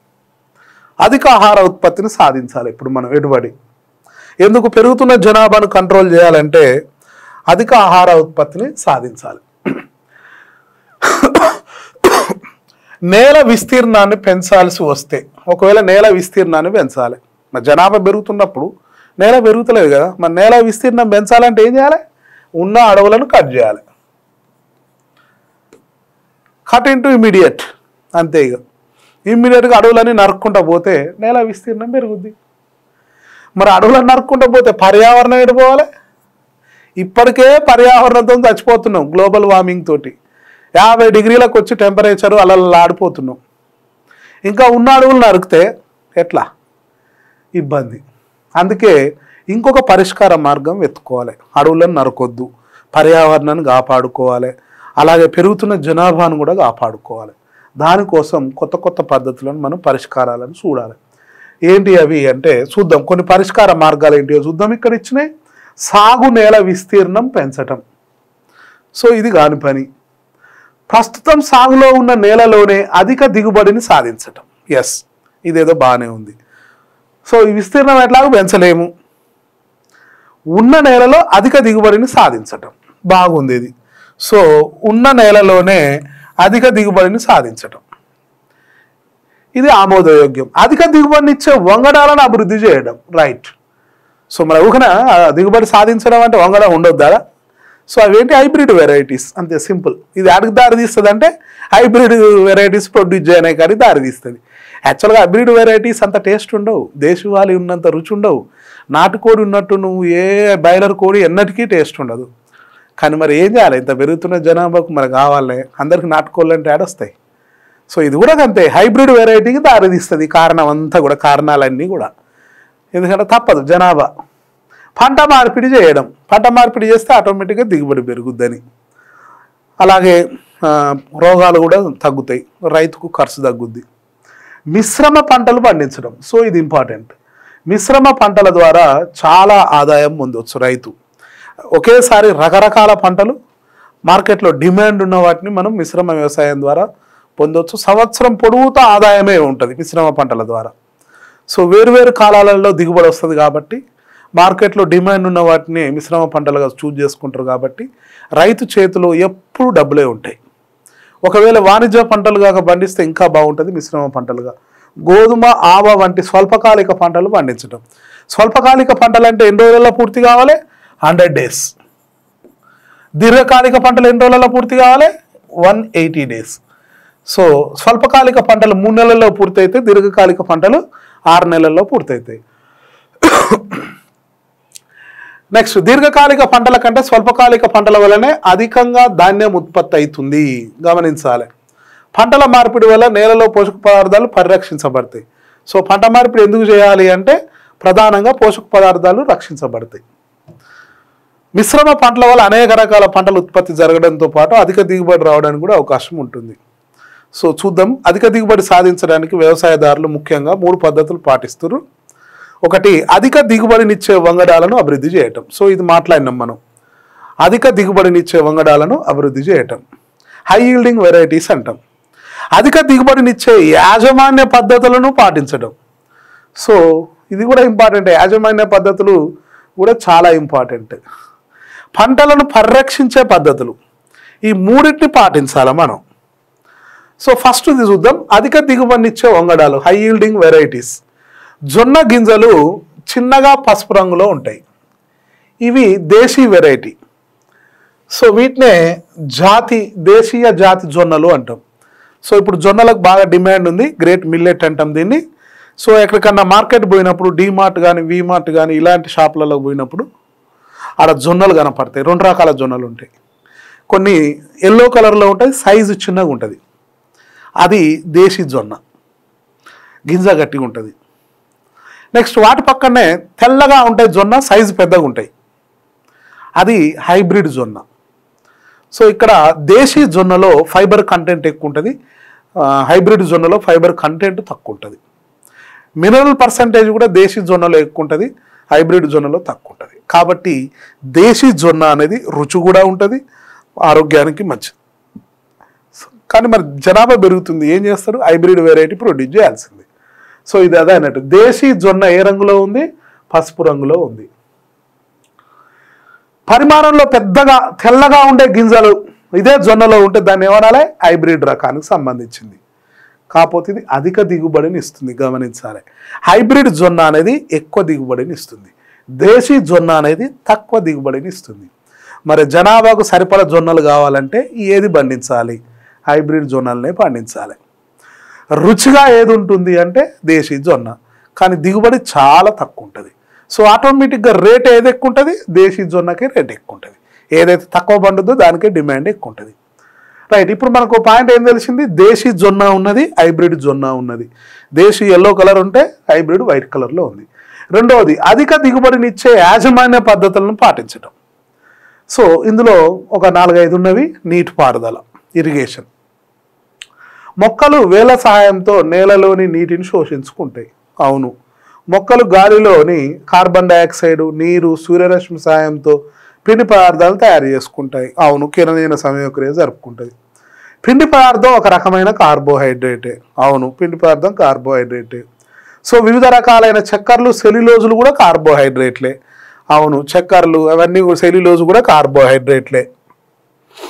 A: అధిక ఆహార ఉత్పత్తిని సాధించాలి ఇప్పుడు మనం ఎటుబడి ఎందుకు పెరుగుతున్న జనాభాను కంట్రోల్ చేయాలంటే అధిక ఆహార ఉత్పత్తిని సాధించాలి నేల విస్తీర్ణాన్ని పెంచాల్సి వస్తే ఒకవేళ నేల విస్తీర్ణాన్ని పెంచాలి మరి జనాభా పెరుగుతున్నప్పుడు నేల పెరుగుతలేదు కదా మరి నేల విస్తీర్ణం పెంచాలంటే ఏం చేయాలి ఉన్న అడవులను కట్ చేయాలి కట్ ఇంటూ ఇమీడియట్ అంతే ఇక ఇమ్మీడియట్గా అడవులన్నీ నరుక్కుంటా పోతే నేల విస్తీర్ణం పెరుగుద్ది మరి అడవులను నరుక్కుంటా పోతే పర్యావరణం ఎటు పోవాలి ఇప్పటికే పర్యావరణంతో చచ్చిపోతున్నాం గ్లోబల్ వార్మింగ్ తోటి యాభై డిగ్రీలకు వచ్చి టెంపరేచర్ అలా ఆడిపోతున్నాం ఇంకా ఉన్న అడవులు నరికితే ఎట్లా ఇబ్బంది అందుకే ఇంకొక పరిష్కార మార్గం వెతుక్కోవాలి అడవులను నరకొద్దు పర్యావరణాన్ని కాపాడుకోవాలి అలాగే పెరుగుతున్న జనాభాను కూడా కాపాడుకోవాలి దానికోసం కొత్త కొత్త పద్ధతులను మనం పరిష్కారాలను చూడాలి ఏంటి అవి అంటే చూద్దాం కొన్ని పరిష్కార మార్గాలు ఏంటియో చూద్దాం ఇక్కడ ఇచ్చినాయి సాగు నేల విస్తీర్ణం పెంచటం సో ఇది కాని పని ప్రస్తుతం సాగులో ఉన్న నేలలోనే అధిక దిగుబడిని సాధించటం ఎస్ ఇదేదో బాగానే ఉంది సో ఈ విస్తీర్ణం ఎట్లాగో పెంచలేము ఉన్న నేలలో అధిక దిగుబడిని సాధించటం బాగుంది ఇది సో ఉన్న నేలలోనే అధిక దిగుబడిని సాధించటం ఇది ఆమోదయోగ్యం అధిక దిగుబడినిచ్చే వంగడాలను అభివృద్ధి చేయడం రైట్ సో మన ఊహన ఆ దిగుబడి సాధించడం అంటే వంగడం ఉండొద్దా సో అవేంటి హైబ్రిడ్ వెరైటీస్ అంతే సింపుల్ ఇది అడిగి దారి తీస్తుంది అంటే హైబ్రిడ్ వెరైటీస్ ప్రొడ్యూస్ చేయనే కానీ దారి తీస్తుంది యాక్చువల్గా హైబ్రిడ్ వెరైటీస్ అంత టేస్ట్ ఉండవు దేశవాళీ ఉన్నంత రుచి ఉండవు నాటుకోడి ఉన్నట్టు నువ్వు ఏ బాయిలర్ కోడి ఎన్నటికీ టేస్ట్ ఉండదు కానీ మరి ఏం చేయాలి ఇంత పెరుగుతున్న జనాభాకు మరి కావాలి అందరికి నాటుకోళ్ళు అంటే ఆడొస్తాయి సో ఇది కూడా అంతే హైబ్రిడ్ వెరైటీకి దారితీస్తుంది కారణం అంతా కూడా కారణాలన్నీ కూడా ఎందుకంటే తప్పదు జనాభా పంట మార్పిడి చేయడం పంట మార్పిడి చేస్తే ఆటోమేటిక్గా దిగుబడి పెరుగుద్దని అలాగే ఆ, రోగాలు కూడా తగ్గుతాయి రైతుకు ఖర్చు తగ్గుద్ది మిశ్రమ పంటలు పండించడం సో ఇది ఇంపార్టెంట్ మిశ్రమ పంటల ద్వారా చాలా ఆదాయం పొందవచ్చు రైతు ఒకేసారి రకరకాల పంటలు మార్కెట్లో డిమాండ్ ఉన్న వాటిని మనం మిశ్రమ వ్యవసాయం ద్వారా పొందవచ్చు సంవత్సరం పొడుగుతా ఆదాయమే ఉంటుంది మిశ్రమ పంటల ద్వారా సో వేరువేరు కాలాలలో దిగుబడి వస్తుంది కాబట్టి మార్కెట్లో డిమాండ్ ఉన్న వాటిని మిశ్రమ పంటలుగా చూజ్ చేసుకుంటారు కాబట్టి రైతు చేతిలో ఎప్పుడు డబ్బులే ఉంటాయి ఒకవేళ వాణిజ్య పంటలు కాక పండిస్తే ఇంకా బాగుంటుంది మిశ్రమ పంటలుగా గోధుమ ఆవ వంటి స్వల్పకాలిక పంటలు పండించడం స్వల్పకాలిక పంటలు అంటే ఎన్ని రోజుల్లో పూర్తి కావాలి హండ్రెడ్ డేస్ దీర్ఘకాలిక పంటలు ఎన్ని రోజులలో పూర్తి కావాలి వన్ ఎయిటీ డేస్ సో స్వల్పకాలిక పంటలు మూడు నెలల్లో పూర్తయితే దీర్ఘకాలిక పంటలు ఆరు నెలల్లో పూర్తవుతాయి నెక్స్ట్ దీర్ఘకాలిక పంటల కంటే స్వల్పకాలిక పంటల వల్లనే అధికంగా ధాన్యం ఉత్పత్తి అవుతుంది గమనించాలి పంటల మార్పిడి వల్ల నేలలో పోషక పదార్థాలు పరిరక్షించబడతాయి సో పంట మార్పిడి ఎందుకు చేయాలి అంటే ప్రధానంగా పోషక పదార్థాలు రక్షించబడతాయి మిశ్రమ పంటల వల్ల అనేక రకాల పంటల ఉత్పత్తి జరగడంతో పాటు అధిక దిగుబడి రావడానికి కూడా అవకాశం ఉంటుంది సో చూద్దాం అధిక దిగుబడి సాధించడానికి వ్యవసాయదారులు ముఖ్యంగా మూడు పద్ధతులు పాటిస్తారు ఒకటి అధిక దిగుబడినిచ్చే వంగడాలను అభివృద్ధి చేయటం సో ఇది మాట్లాడినాం మనం అధిక దిగుబడినిచ్చే వంగడాలను అభివృద్ధి చేయటం హై ఈల్డింగ్ వెరైటీస్ అంటాం అధిక దిగుబడినిచ్చే యాజమాన్య పద్ధతులను పాటించడం సో ఇది కూడా ఇంపార్టెంట్ యాజమాన్య పద్ధతులు కూడా చాలా ఇంపార్టెంట్ పంటలను పరిరక్షించే పద్ధతులు ఈ మూడింటిని పాటించాలి మనం సో ఫస్ట్ ఇది చూద్దాం అధిక దిగుబడినిచ్చే వంగడాలు హై ఈల్డింగ్ వెరైటీస్ జొన్న గింజలు చిన్నగా పసుపు రంగులో ఉంటాయి ఇవి దేశీ వెరైటీ సో వీటినే జాతి దేశీయ జాతి జొన్నలు అంటాం సో ఇప్పుడు జొన్నలకు బాగా డిమాండ్ ఉంది గ్రేట్ మిల్లెట్ అంటాం దీన్ని సో ఎక్కడికన్నా మార్కెట్ పోయినప్పుడు డీమార్ట్ కానీ వీమార్ట్ కానీ ఇలాంటి షాపులలో పోయినప్పుడు ఆడ జొన్నలు కనపడతాయి రెండు రకాల జొన్నలు ఉంటాయి కొన్ని ఎల్లో కలర్లో ఉంటాయి సైజు చిన్నగా ఉంటుంది అది దేశీ జొన్న గింజ గట్టిగా ఉంటుంది నెక్స్ట్ వాటి పక్కనే తెల్లగా ఉంటాయి జొన్న సైజు పెద్దగా ఉంటాయి అది హైబ్రిడ్ జొన్న సో ఇక్కడ దేశీ జొన్నలో ఫైబర్ కంటెంట్ ఎక్కువ ఉంటుంది ఆ, హైబ్రిడ్ జొన్నలో ఫైబర్ కంటెంట్ తక్కువ ఉంటుంది మినరల్ పర్సంటేజ్ కూడా దేశీ జొన్నలో ఎక్కువ ఉంటుంది హైబ్రిడ్ జొన్నలో తక్కువ ఉంటుంది కాబట్టి దేశీ జొన్న అనేది రుచి కూడా ఉంటుంది ఆరోగ్యానికి మంచిది సో- కానీ మరి జనాభా పెరుగుతుంది ఏం చేస్తారు హైబ్రిడ్ వెరైటీ ప్రొడ్యూస్ చేయాల్సింది సో ఇది అదే అన్నట్టు దేశీ జొన్న ఏ రంగులో ఉంది పసుపు రంగులో ఉంది పరిమాణంలో పెద్దగా తెల్లగా ఉండే గింజలు ఇదే జొన్నలో ఉంటే దాన్ని ఏమనాలి హైబ్రిడ్ రకానికి సంబంధించింది కాకపోతే ఇది అధిక దిగుబడిని ఇస్తుంది గమనించాలి హైబ్రిడ్ జొన్న అనేది ఎక్కువ దిగుబడిని ఇస్తుంది దేశీ జొన్న అనేది తక్కువ దిగుబడిని ఇస్తుంది మరి జనాభాకు సరిపడ జొన్నలు కావాలంటే ఏది పండించాలి హైబ్రిడ్ జొన్నలనే పండించాలి రుచిగా ఏది ఉంటుంది అంటే దేశీ జొన్న కానీ దిగుబడి చాలా తక్కువ ఉంటుంది సో ఆటోమేటిక్గా రేట్ ఏది ఎక్కువ ఉంటుంది దేశీ జొన్నకి రేట్ ఎక్కువ ఉంటుంది ఏదైతే తక్కువ పండుద్దో దానికే డిమాండ్ ఎక్కువ ఉంటుంది రైట్ ఇప్పుడు మనకు పాయింట్ ఏం తెలిసింది దేశీ జొన్న ఉన్నది హైబ్రిడ్ జొన్న ఉన్నది దేశీ ఎల్లో కలర్ ఉంటే హైబ్రిడ్ వైట్ కలర్లో ఉంది రెండవది అధిక దిగుబడినిచ్చే యాజమాన్య పద్ధతులను పాటించడం సో ఇందులో ఒక నాలుగైదు ఉన్నవి నీటి పారుదల ఇరిగేషన్ మొక్కలు వేల సహాయంతో నేలలోని నీటిని శోషించుకుంటాయి అవును మొక్కలు గాలిలోని కార్బన్ డయాక్సైడ్ నీరు సూర్యరశ్మి సహాయంతో పిండి పదార్థాలు తయారు చేసుకుంటాయి అవును కిరణీన సమయక్రియ జరుపుకుంటుంది పిండి పదార్థం ఒక రకమైన కార్బోహైడ్రేటే అవును పిండి పదార్థం కార్బోహైడ్రేటే సో వివిధ రకాలైన చక్కెరలు సెల్యులోజులు కూడా కార్బోహైడ్రేట్లే అవును చక్కెరలు అవన్నీ కూడా సెల్యులోజు కూడా కార్బోహైడ్రేట్లే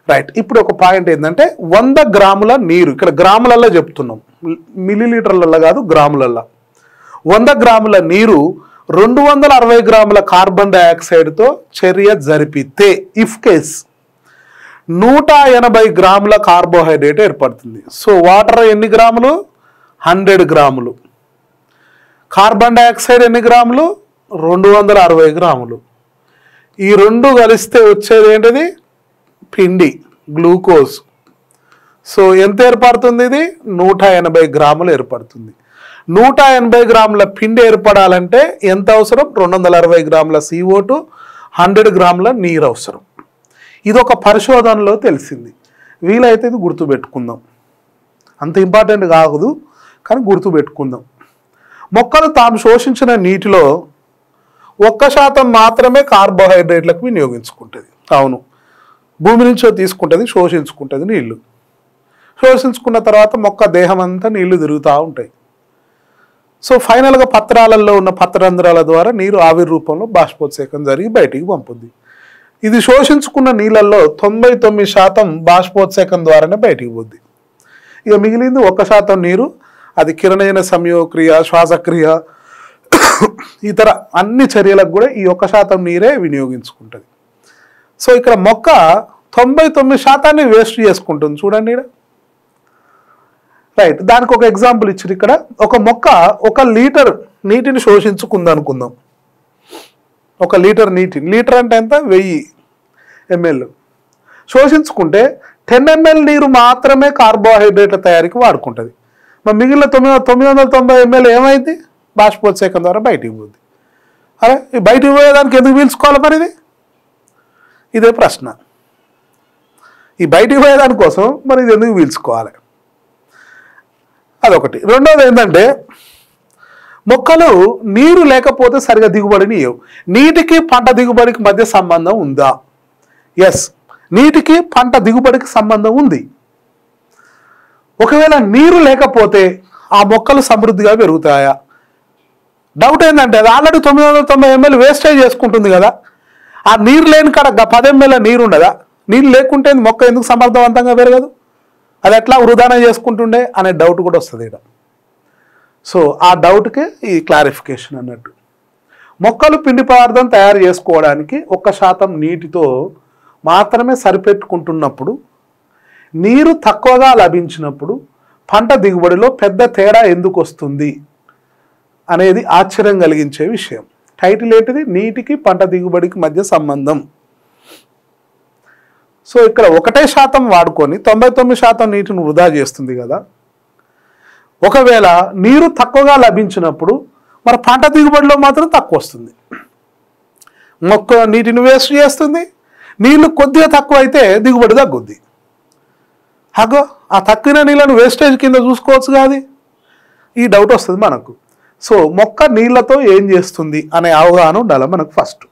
A: రైట్ ఇప్పుడు ఒక పాయింట్ ఏంటంటే వంద గ్రాముల నీరు ఇక్కడ గ్రాములల్లో చెప్తున్నాం మిల్లీలీటర్లలో కాదు గ్రాములల్లో వంద గ్రాముల నీరు రెండు వందల అరవై గ్రాముల కార్బన్ డయాక్సైడ్తో చర్య జరిపితే ఇఫ్ కేస్ నూట ఎనభై గ్రాముల కార్బోహైడ్రేట్ ఏర్పడుతుంది సో వాటర్ ఎన్ని గ్రాములు హండ్రెడ్ గ్రాములు కార్బన్ డయాక్సైడ్ ఎన్ని గ్రాములు రెండు వందల అరవై గ్రాములు ఈ రెండు కలిస్తే వచ్చేది ఏంటిది పిండి గ్లూకోజ్ సో ఎంత ఏర్పడుతుంది ఇది నూట ఎనభై గ్రాములు ఏర్పడుతుంది నూట ఎనభై గ్రాముల పిండి ఏర్పడాలంటే ఎంత అవసరం రెండు వందల అరవై గ్రాముల CO2 టూ హండ్రెడ్ గ్రాముల నీరు అవసరం ఇది ఒక పరిశోధనలో తెలిసింది వీలైతే ఇది గుర్తుపెట్టుకుందాం అంత ఇంపార్టెంట్ కాదు కానీ గుర్తుపెట్టుకుందాం మొక్కలు తాము శోషించిన నీటిలో ఒక్క శాతం మాత్రమే కార్బోహైడ్రేట్లకు వినియోగించుకుంటుంది అవును భూమి నుంచో తీసుకుంటుంది శోషించుకుంటుంది నీళ్లు శోషించుకున్న తర్వాత మొక్క దేహం అంతా నీళ్లు తిరుగుతూ ఉంటాయి సో ఫైనల్గా పత్రాలలో ఉన్న పత్రరంధ్రాల ద్వారా నీరు ఆవిరి రూపంలో బాష్పోత్సేకం జరిగి బయటికి పంపుద్ది ఇది శోషించుకున్న నీళ్ళల్లో తొంభై తొమ్మిది శాతం బాష్పోత్సేకం ద్వారానే బయటికి పోద్ది ఇక మిగిలింది ఒక శాతం నీరు అది కిరణయన సంయోక్రియ శ్వాసక్రియ ఇతర అన్ని చర్యలకు కూడా ఈ ఒక్క శాతం నీరే వినియోగించుకుంటుంది సో ఇక్కడ మొక్క తొంభై తొమ్మిది శాతాన్ని వేస్ట్ చేసుకుంటుంది చూడండి ఇక్కడ రైట్ దానికి ఒక ఎగ్జాంపుల్ ఇచ్చారు ఇక్కడ ఒక మొక్క ఒక లీటర్ నీటిని శోషించుకుంది అనుకుందాం ఒక లీటర్ నీటి లీటర్ అంటే ఎంత వెయ్యి ఎంఎల్ శోషించుకుంటే టెన్ ఎంఎల్ నీరు మాత్రమే కార్బోహైడ్రేట్ల తయారీకి వాడుకుంటుంది మరి మిగిలిన తొమ్మిది తొమ్మిది వందల తొంభై ఎంఎల్ ఏమైంది బాష్పోత్సేకం ద్వారా బయటికి పోద్ది అరే ఈ బయటికి పోయేదానికి ఎందుకు పీల్చుకోవాలి మరి ఇది ఇదే ప్రశ్న ఈ బయటికి పోయేదాని కోసం మరి ఇది ఎందుకు పీల్చుకోవాలి అదొకటి రెండోది ఏంటంటే మొక్కలు నీరు లేకపోతే సరిగా దిగుబడిని ఇవ్వవు నీటికి పంట దిగుబడికి మధ్య సంబంధం ఉందా ఎస్ నీటికి పంట దిగుబడికి సంబంధం ఉంది ఒకవేళ నీరు లేకపోతే ఆ మొక్కలు సమృద్ధిగా పెరుగుతాయా డౌట్ ఏంటంటే అది ఆల్రెడీ తొమ్మిది వందల తొంభై ఎంఎల్ వేస్టేజ్ చేసుకుంటుంది కదా ఆ నీరు లేని కాడ గా పది ఎంఎల్ నీరు ఉండదా నీరు లేకుంటే మొక్క ఎందుకు సమర్థవంతంగా పెరగదు అది ఎట్లా వృధానం చేసుకుంటుండే అనే డౌట్ కూడా వస్తుంది ఇక్కడ సో ఆ డౌట్కి ఈ క్లారిఫికేషన్ అన్నట్టు మొక్కలు పిండి పదార్థం తయారు చేసుకోవడానికి ఒక్క శాతం నీటితో మాత్రమే సరిపెట్టుకుంటున్నప్పుడు నీరు తక్కువగా లభించినప్పుడు పంట దిగుబడిలో పెద్ద తేడా ఎందుకు వస్తుంది అనేది ఆశ్చర్యం కలిగించే విషయం టైటిల్ ఏంటిది నీటికి పంట దిగుబడికి మధ్య సంబంధం సో ఇక్కడ ఒకటే శాతం వాడుకొని తొంభై తొమ్మిది శాతం నీటిని వృధా చేస్తుంది కదా ఒకవేళ నీరు తక్కువగా లభించినప్పుడు మరి పంట దిగుబడిలో మాత్రం తక్కువ వస్తుంది మొక్క నీటిని వేస్ట్ చేస్తుంది నీళ్లు కొద్దిగా తక్కువ అయితే దిగుబడి తగ్గుద్ది అగో ఆ తక్కిన నీళ్ళను వేస్టేజ్ కింద చూసుకోవచ్చు కాదు ఈ డౌట్ వస్తుంది మనకు సో మొక్క నీళ్ళతో ఏం చేస్తుంది అనే అవగాహన ఉండాలి మనకు ఫస్ట్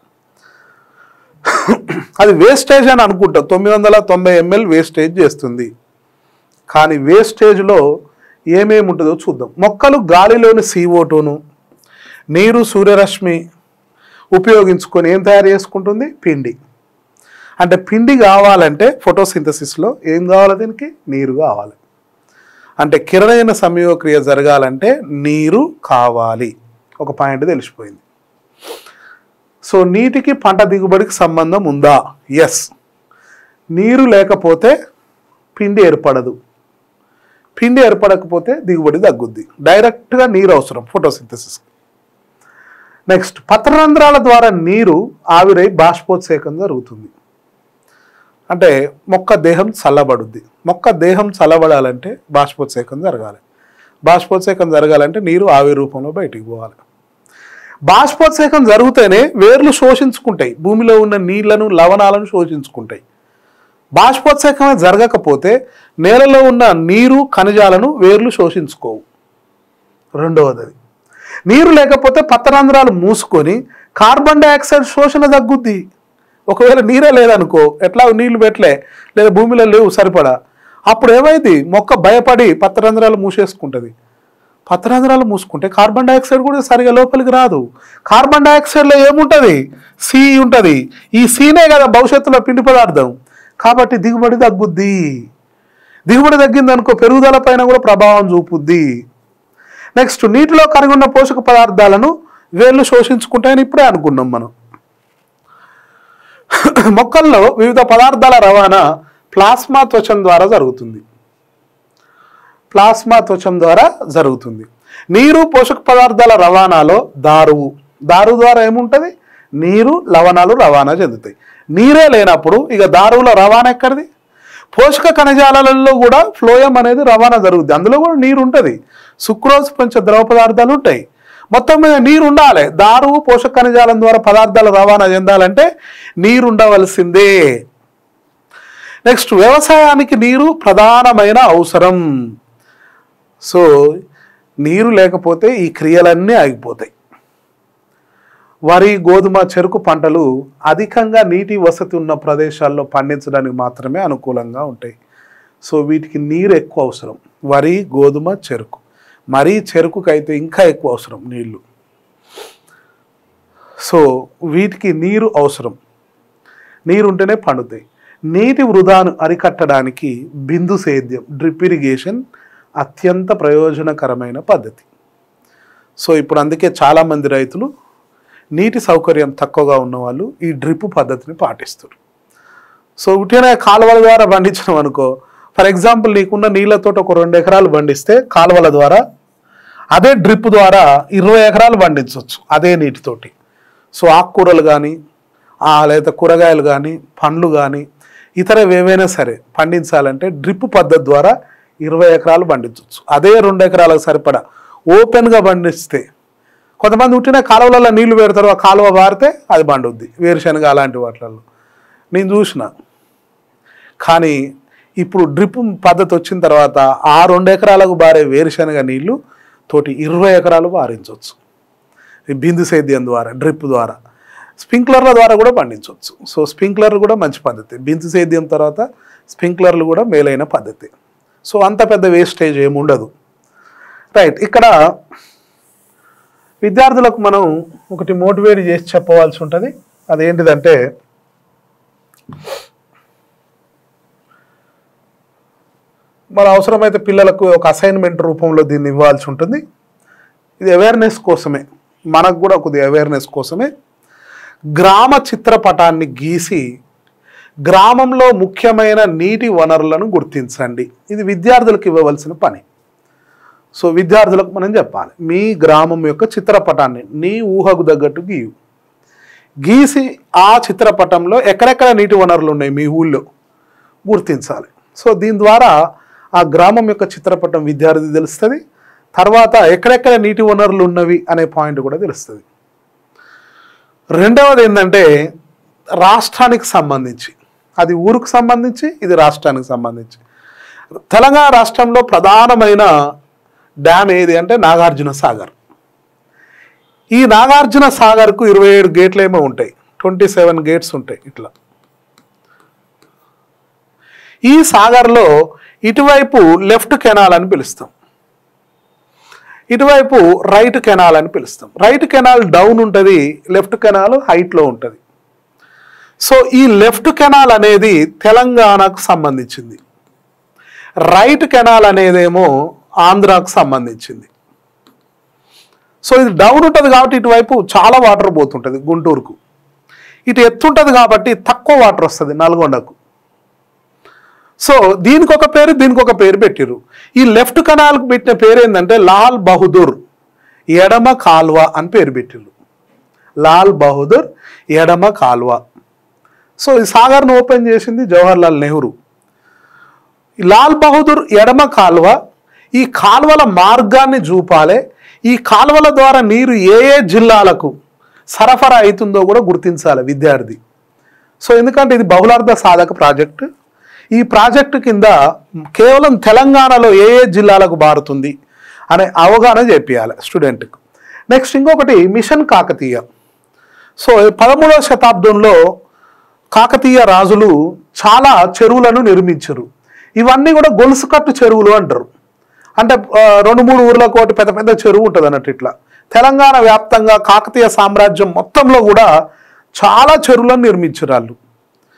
A: అది వేస్టేజ్ అని అనుకుంటాం తొమ్మిది వందల తొంభై ఎంఎల్ వేస్టేజ్ చేస్తుంది కానీ వేస్టేజ్లో ఏమేమి ఉంటుందో చూద్దాం మొక్కలు గాలిలోని CO2ను నీరు సూర్యరశ్మి ఉపయోగించుకొని ఏం తయారు చేసుకుంటుంది పిండి అంటే పిండి కావాలంటే ఫోటోసింథసిస్లో ఏం కావాలి దీనికి నీరు కావాలి అంటే కిరణయన సంయోగక్రియ జరగాలంటే నీరు కావాలి ఒక పాయింట్ తెలిసిపోయింది సో నీటికి పంట దిగుబడికి సంబంధం ఉందా ఎస్ నీరు లేకపోతే పిండి ఏర్పడదు పిండి ఏర్పడకపోతే దిగుబడి తగ్గుద్ది డైరెక్ట్గా నీరు అవసరం ఫోటోసింథసిస్ నెక్స్ట్ పత్రరంధ్రాల ద్వారా నీరు ఆవిరై బాష్పోత్సేకం జరుగుతుంది అంటే మొక్క దేహం చల్లబడుద్ది మొక్క దేహం చల్లబడాలంటే బాష్పోత్సేకం జరగాలి బాష్పోత్సేకం జరగాలంటే నీరు ఆవిరి రూపంలో బయటికి పోవాలి బాష్పోత్సేకం జరిగితేనే వేర్లు శోషించుకుంటాయి భూమిలో ఉన్న నీళ్లను లవణాలను శోషించుకుంటాయి బాష్పోత్సేకం జరగకపోతే నేలలో ఉన్న నీరు ఖనిజాలను వేర్లు శోషించుకోవు రెండవది అది. నీరు లేకపోతే పత్రరంధ్రాలు మూసుకొని కార్బన్ డైఆక్సైడ్ శోషణ తగ్గుద్ది ఒకవేళ నీరే లేదనుకో ఎట్లా నీళ్లు పెట్టలే లేదా భూమిలో లేవు సరిపడా అప్పుడు ఏమైంది మొక్క భయపడి పత్రరంధ్రాలు మూసేసుకుంటుంది పత్రరంధ్రాలు మూసుకుంటే కార్బన్ డైఆక్సైడ్ కూడా సరిగా లోపలికి రాదు కార్బన్ డైఆక్సైడ్లో ఏముంటుంది సి ఉంటుంది ఈ సీనే కదా భవిష్యత్తులో పిండి పదార్థం కాబట్టి దిగుబడి తగ్గుద్ది దిగుబడి తగ్గిందనుకో పెరుగుదల పైన కూడా ప్రభావం చూపుద్ది నెక్స్ట్ నీటిలో కరిగి ఉన్న పోషక పదార్థాలను వేళ్ళు శోషించుకుంటాయని ఇప్పుడే అనుకున్నాం మనం మొక్కల్లో వివిధ పదార్థాల రవాణా ప్లాస్మా త్వచం ద్వారా జరుగుతుంది ప్లాస్మా త్వచం ద్వారా జరుగుతుంది నీరు పోషక పదార్థాల రవాణాలో దారువు దారువు ద్వారా ఏముంటుంది నీరు లవణాలు రవాణా చెందుతాయి నీరే లేనప్పుడు ఇక దారువుల రవాణా ఎక్కడిది పోషక కణజాలాలలో కూడా ఫ్లోయం అనేది రవాణా జరుగుతుంది అందులో కూడా నీరు ఉంటుంది సుక్రోజ్ పంచ ద్రవ పదార్థాలు ఉంటాయి మొత్తం మీద నీరు ఉండాలి దారువు పోషక కణజాలం ద్వారా పదార్థాలు రవాణా చెందాలంటే నీరు ఉండవలసిందే నెక్స్ట్ వ్యవసాయానికి నీరు ప్రధానమైన అవసరం సో నీరు లేకపోతే ఈ క్రియలన్నీ ఆగిపోతాయి వరి గోధుమ చెరుకు పంటలు అధికంగా నీటి వసతి ఉన్న ప్రదేశాల్లో పండించడానికి మాత్రమే అనుకూలంగా ఉంటాయి సో వీటికి నీరు ఎక్కువ అవసరం వరి గోధుమ చెరుకు మరీ చెరుకుకైతే ఇంకా ఎక్కువ అవసరం నీళ్లు సో వీటికి నీరు అవసరం నీరు ఉంటేనే పండుతాయి నీటి వృధాను అరికట్టడానికి బిందు సేద్యం డ్రిప్ ఇరిగేషన్ అత్యంత ప్రయోజనకరమైన పద్ధతి సో ఇప్పుడు అందుకే చాలామంది రైతులు నీటి సౌకర్యం తక్కువగా ఉన్నవాళ్ళు ఈ డ్రిప్ పద్ధతిని పాటిస్తారు సో ఉట్టినే కాలువల ద్వారా పండించడం అనుకో ఫర్ ఎగ్జాంపుల్ నీకున్న నీళ్ళతో ఒక రెండు ఎకరాలు పండిస్తే కాలువల ద్వారా అదే డ్రిప్ ద్వారా ఇరవై ఎకరాలు పండించవచ్చు అదే నీటితోటి సో ఆకుకూరలు కానీ లేదా కూరగాయలు కానీ పండ్లు కానీ ఇతరవి ఏవైనా సరే పండించాలంటే డ్రిప్ పద్ధతి ద్వారా ఇరవై ఎకరాలు పండించవచ్చు అదే రెండు ఎకరాలకు సరిపడా ఓపెన్గా పండిస్తే కొంతమంది ఉట్టిన కాలువలలో నీళ్లు పెడతారు ఆ కాలువ బారితే అది పండుద్ది వేరుశనగ అలాంటి వాటిలలో నేను చూసిన కానీ ఇప్పుడు డ్రిప్ పద్ధతి వచ్చిన తర్వాత ఆ రెండు ఎకరాలకు బారే వేరుశనగ నీళ్లు తోటి ఇరవై ఎకరాలు పారించవచ్చు ఈ బిందు సేద్యం ద్వారా డ్రిప్ ద్వారా స్ప్రింక్లర్ల ద్వారా కూడా పండించవచ్చు సో స్ప్రింక్లర్ కూడా మంచి పద్ధతి బిందు సేద్యం తర్వాత స్ప్రింక్లర్లు కూడా మేలైన పద్ధతి సో అంత పెద్ద వేస్టేజ్ ఏమి ఉండదు రైట్ ఇక్కడ విద్యార్థులకు మనం ఒకటి మోటివేట్ చేసి చెప్పవలసి ఉంటుంది అదేంటిదంటే మన అవసరమైతే పిల్లలకు ఒక అసైన్మెంట్ రూపంలో దీన్ని ఇవ్వాల్సి ఉంటుంది ఇది అవేర్నెస్ కోసమే మనకు కూడా కొద్దిగా అవేర్నెస్ కోసమే గ్రామ చిత్రపటాన్ని గీసి గ్రామంలో ముఖ్యమైన నీటి వనరులను గుర్తించండి ఇది విద్యార్థులకు ఇవ్వవలసిన పని సో విద్యార్థులకు మనం చెప్పాలి మీ గ్రామం యొక్క చిత్రపటాన్ని నీ ఊహకు తగ్గట్టు గీయు గీసి ఆ చిత్రపటంలో ఎక్కడెక్కడ నీటి వనరులు ఉన్నాయి మీ ఊళ్ళో గుర్తించాలి సో దీని ద్వారా ఆ గ్రామం యొక్క చిత్రపటం విద్యార్థి తెలుస్తుంది తర్వాత ఎక్కడెక్కడ నీటి వనరులు ఉన్నవి అనే పాయింట్ కూడా తెలుస్తుంది రెండవది ఏంటంటే రాష్ట్రానికి సంబంధించి అది ఊరుకు సంబంధించి ఇది రాష్ట్రానికి సంబంధించి తెలంగాణ రాష్ట్రంలో ప్రధానమైన డ్యామ్ ఏది అంటే నాగార్జున సాగర్ ఈ నాగార్జున సాగర్కు ఇరవై ఏడు గేట్లు ఏమో ఉంటాయి ట్వంటీ సెవెన్ గేట్స్ ఉంటాయి ఇట్లా ఈ సాగర్లో ఇటువైపు లెఫ్ట్ కెనాల్ అని పిలుస్తాం ఇటువైపు రైట్ కెనాల్ అని పిలుస్తాం రైట్ కెనాల్ డౌన్ ఉంటుంది లెఫ్ట్ కెనాల్ హైట్లో ఉంటుంది సో ఈ లెఫ్ట్ కెనాల్ అనేది తెలంగాణకు సంబంధించింది రైట్ కెనాల్ అనేదేమో ఆంధ్రాకు సంబంధించింది సో ఇది డౌన్ ఉంటుంది కాబట్టి ఇటువైపు చాలా వాటర్ పోతుంటుంది గుంటూరుకు ఇటు ఎత్తుంటుంది కాబట్టి తక్కువ వాటర్ వస్తుంది నల్గొండకు సో దీనికి ఒక పేరు దీనికి ఒక పేరు పెట్టిరు ఈ లెఫ్ట్ కెనాల్కి పెట్టిన పేరు ఏంటంటే లాల్ బహదూర్ ఎడమ కాల్వ అని పేరు పెట్టిరు లాల్ బహదూర్ ఎడమ కాల్వ సో ఈ సాగర్ను ఓపెన్ చేసింది జవహర్లాల్ నెహ్రూ ఈ లాల్ బహదూర్ ఎడమ కాల్వ ఈ కాల్వల మార్గాన్ని చూపాలి ఈ కాల్వల ద్వారా నీరు ఏ ఏ జిల్లాలకు సరఫరా అవుతుందో కూడా గుర్తించాలి విద్యార్థి సో ఎందుకంటే ఇది బహుళార్థ సాధక ప్రాజెక్టు ఈ ప్రాజెక్టు కింద కేవలం తెలంగాణలో ఏ ఏ జిల్లాలకు బారుతుంది అనే అవగాహన చేపియాలి స్టూడెంట్కి నెక్స్ట్ ఇంకొకటి మిషన్ కాకతీయ సో పదమూడవ శతాబ్దంలో కాకతీయ రాజులు చాలా చెరువులను నిర్మించరు ఇవన్నీ కూడా గొలుసు కట్టు చెరువులు అంటారు అంటే ఆ, రెండు మూడు ఊర్లకు ఒకటి పెద్ద పెద్ద చెరువు ఉంటుంది అన్నట్టు ఇట్లా తెలంగాణ వ్యాప్తంగా కాకతీయ సామ్రాజ్యం మొత్తంలో కూడా చాలా చెరువులను నిర్మించారు వాళ్ళు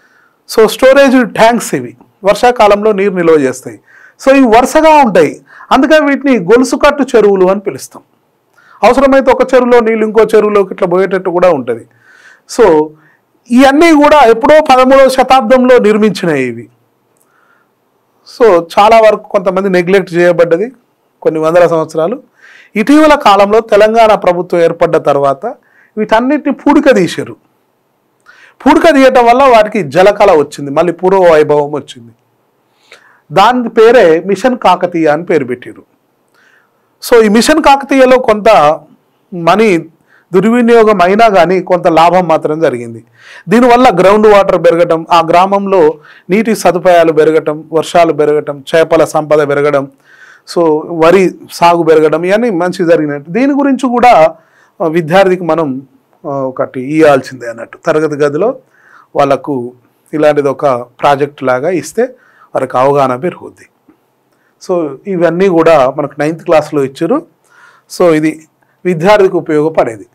A: సో స్టోరేజ్ ట్యాంక్స్ ఇవి వర్షాకాలంలో నీరు నిల్వ చేస్తాయి సో ఇవి వరుసగా ఉంటాయి అందుకని వీటిని గొలుసు కట్టు చెరువులు అని పిలుస్తాం అవసరమైతే ఒక చెరువులో నీళ్ళు ఇంకో చెరువులోకి ఇట్లా పోయేటట్టు కూడా ఉంటుంది సో ఇవన్నీ కూడా ఎప్పుడో పదమూడవ శతాబ్దంలో నిర్మించినవి ఇవి సో చాలా వరకు కొంతమంది నెగ్లెక్ట్ చేయబడ్డది కొన్ని వందల సంవత్సరాలు ఇటీవల కాలంలో తెలంగాణ ప్రభుత్వం ఏర్పడ్డ తర్వాత వీటన్నిటిని పూడిక తీశారు పూడిక తీయటం వల్ల వాటికి జలకళ వచ్చింది మళ్ళీ పూర్వ వైభవం వచ్చింది దాని పేరే మిషన్ కాకతీయ అని పేరు పెట్టారు సో ఈ మిషన్ కాకతీయలో కొంత మనీ దుర్వినియోగం అయినా కానీ కొంత లాభం మాత్రం జరిగింది దీనివల్ల గ్రౌండ్ వాటర్ పెరగటం ఆ గ్రామంలో నీటి సదుపాయాలు పెరగటం వర్షాలు పెరగటం చేపల సంపద పెరగడం సో వరి సాగు పెరగడం ఇవన్నీ మంచి జరిగినట్టు దీని గురించి కూడా ఆ, విద్యార్థికి మనం ఆ, ఒకటి ఇవ్వాల్సిందే అన్నట్టు తరగతి గదిలో వాళ్ళకు ఇలాంటిది ఒక ప్రాజెక్ట్ లాగా ఇస్తే వారికి అవగాహన పెరుగుద్ది సో ఇవన్నీ కూడా మనకు నైన్త్ క్లాస్లో ఇచ్చారు సో ఇది విద్యార్థికి ఉపయోగపడేది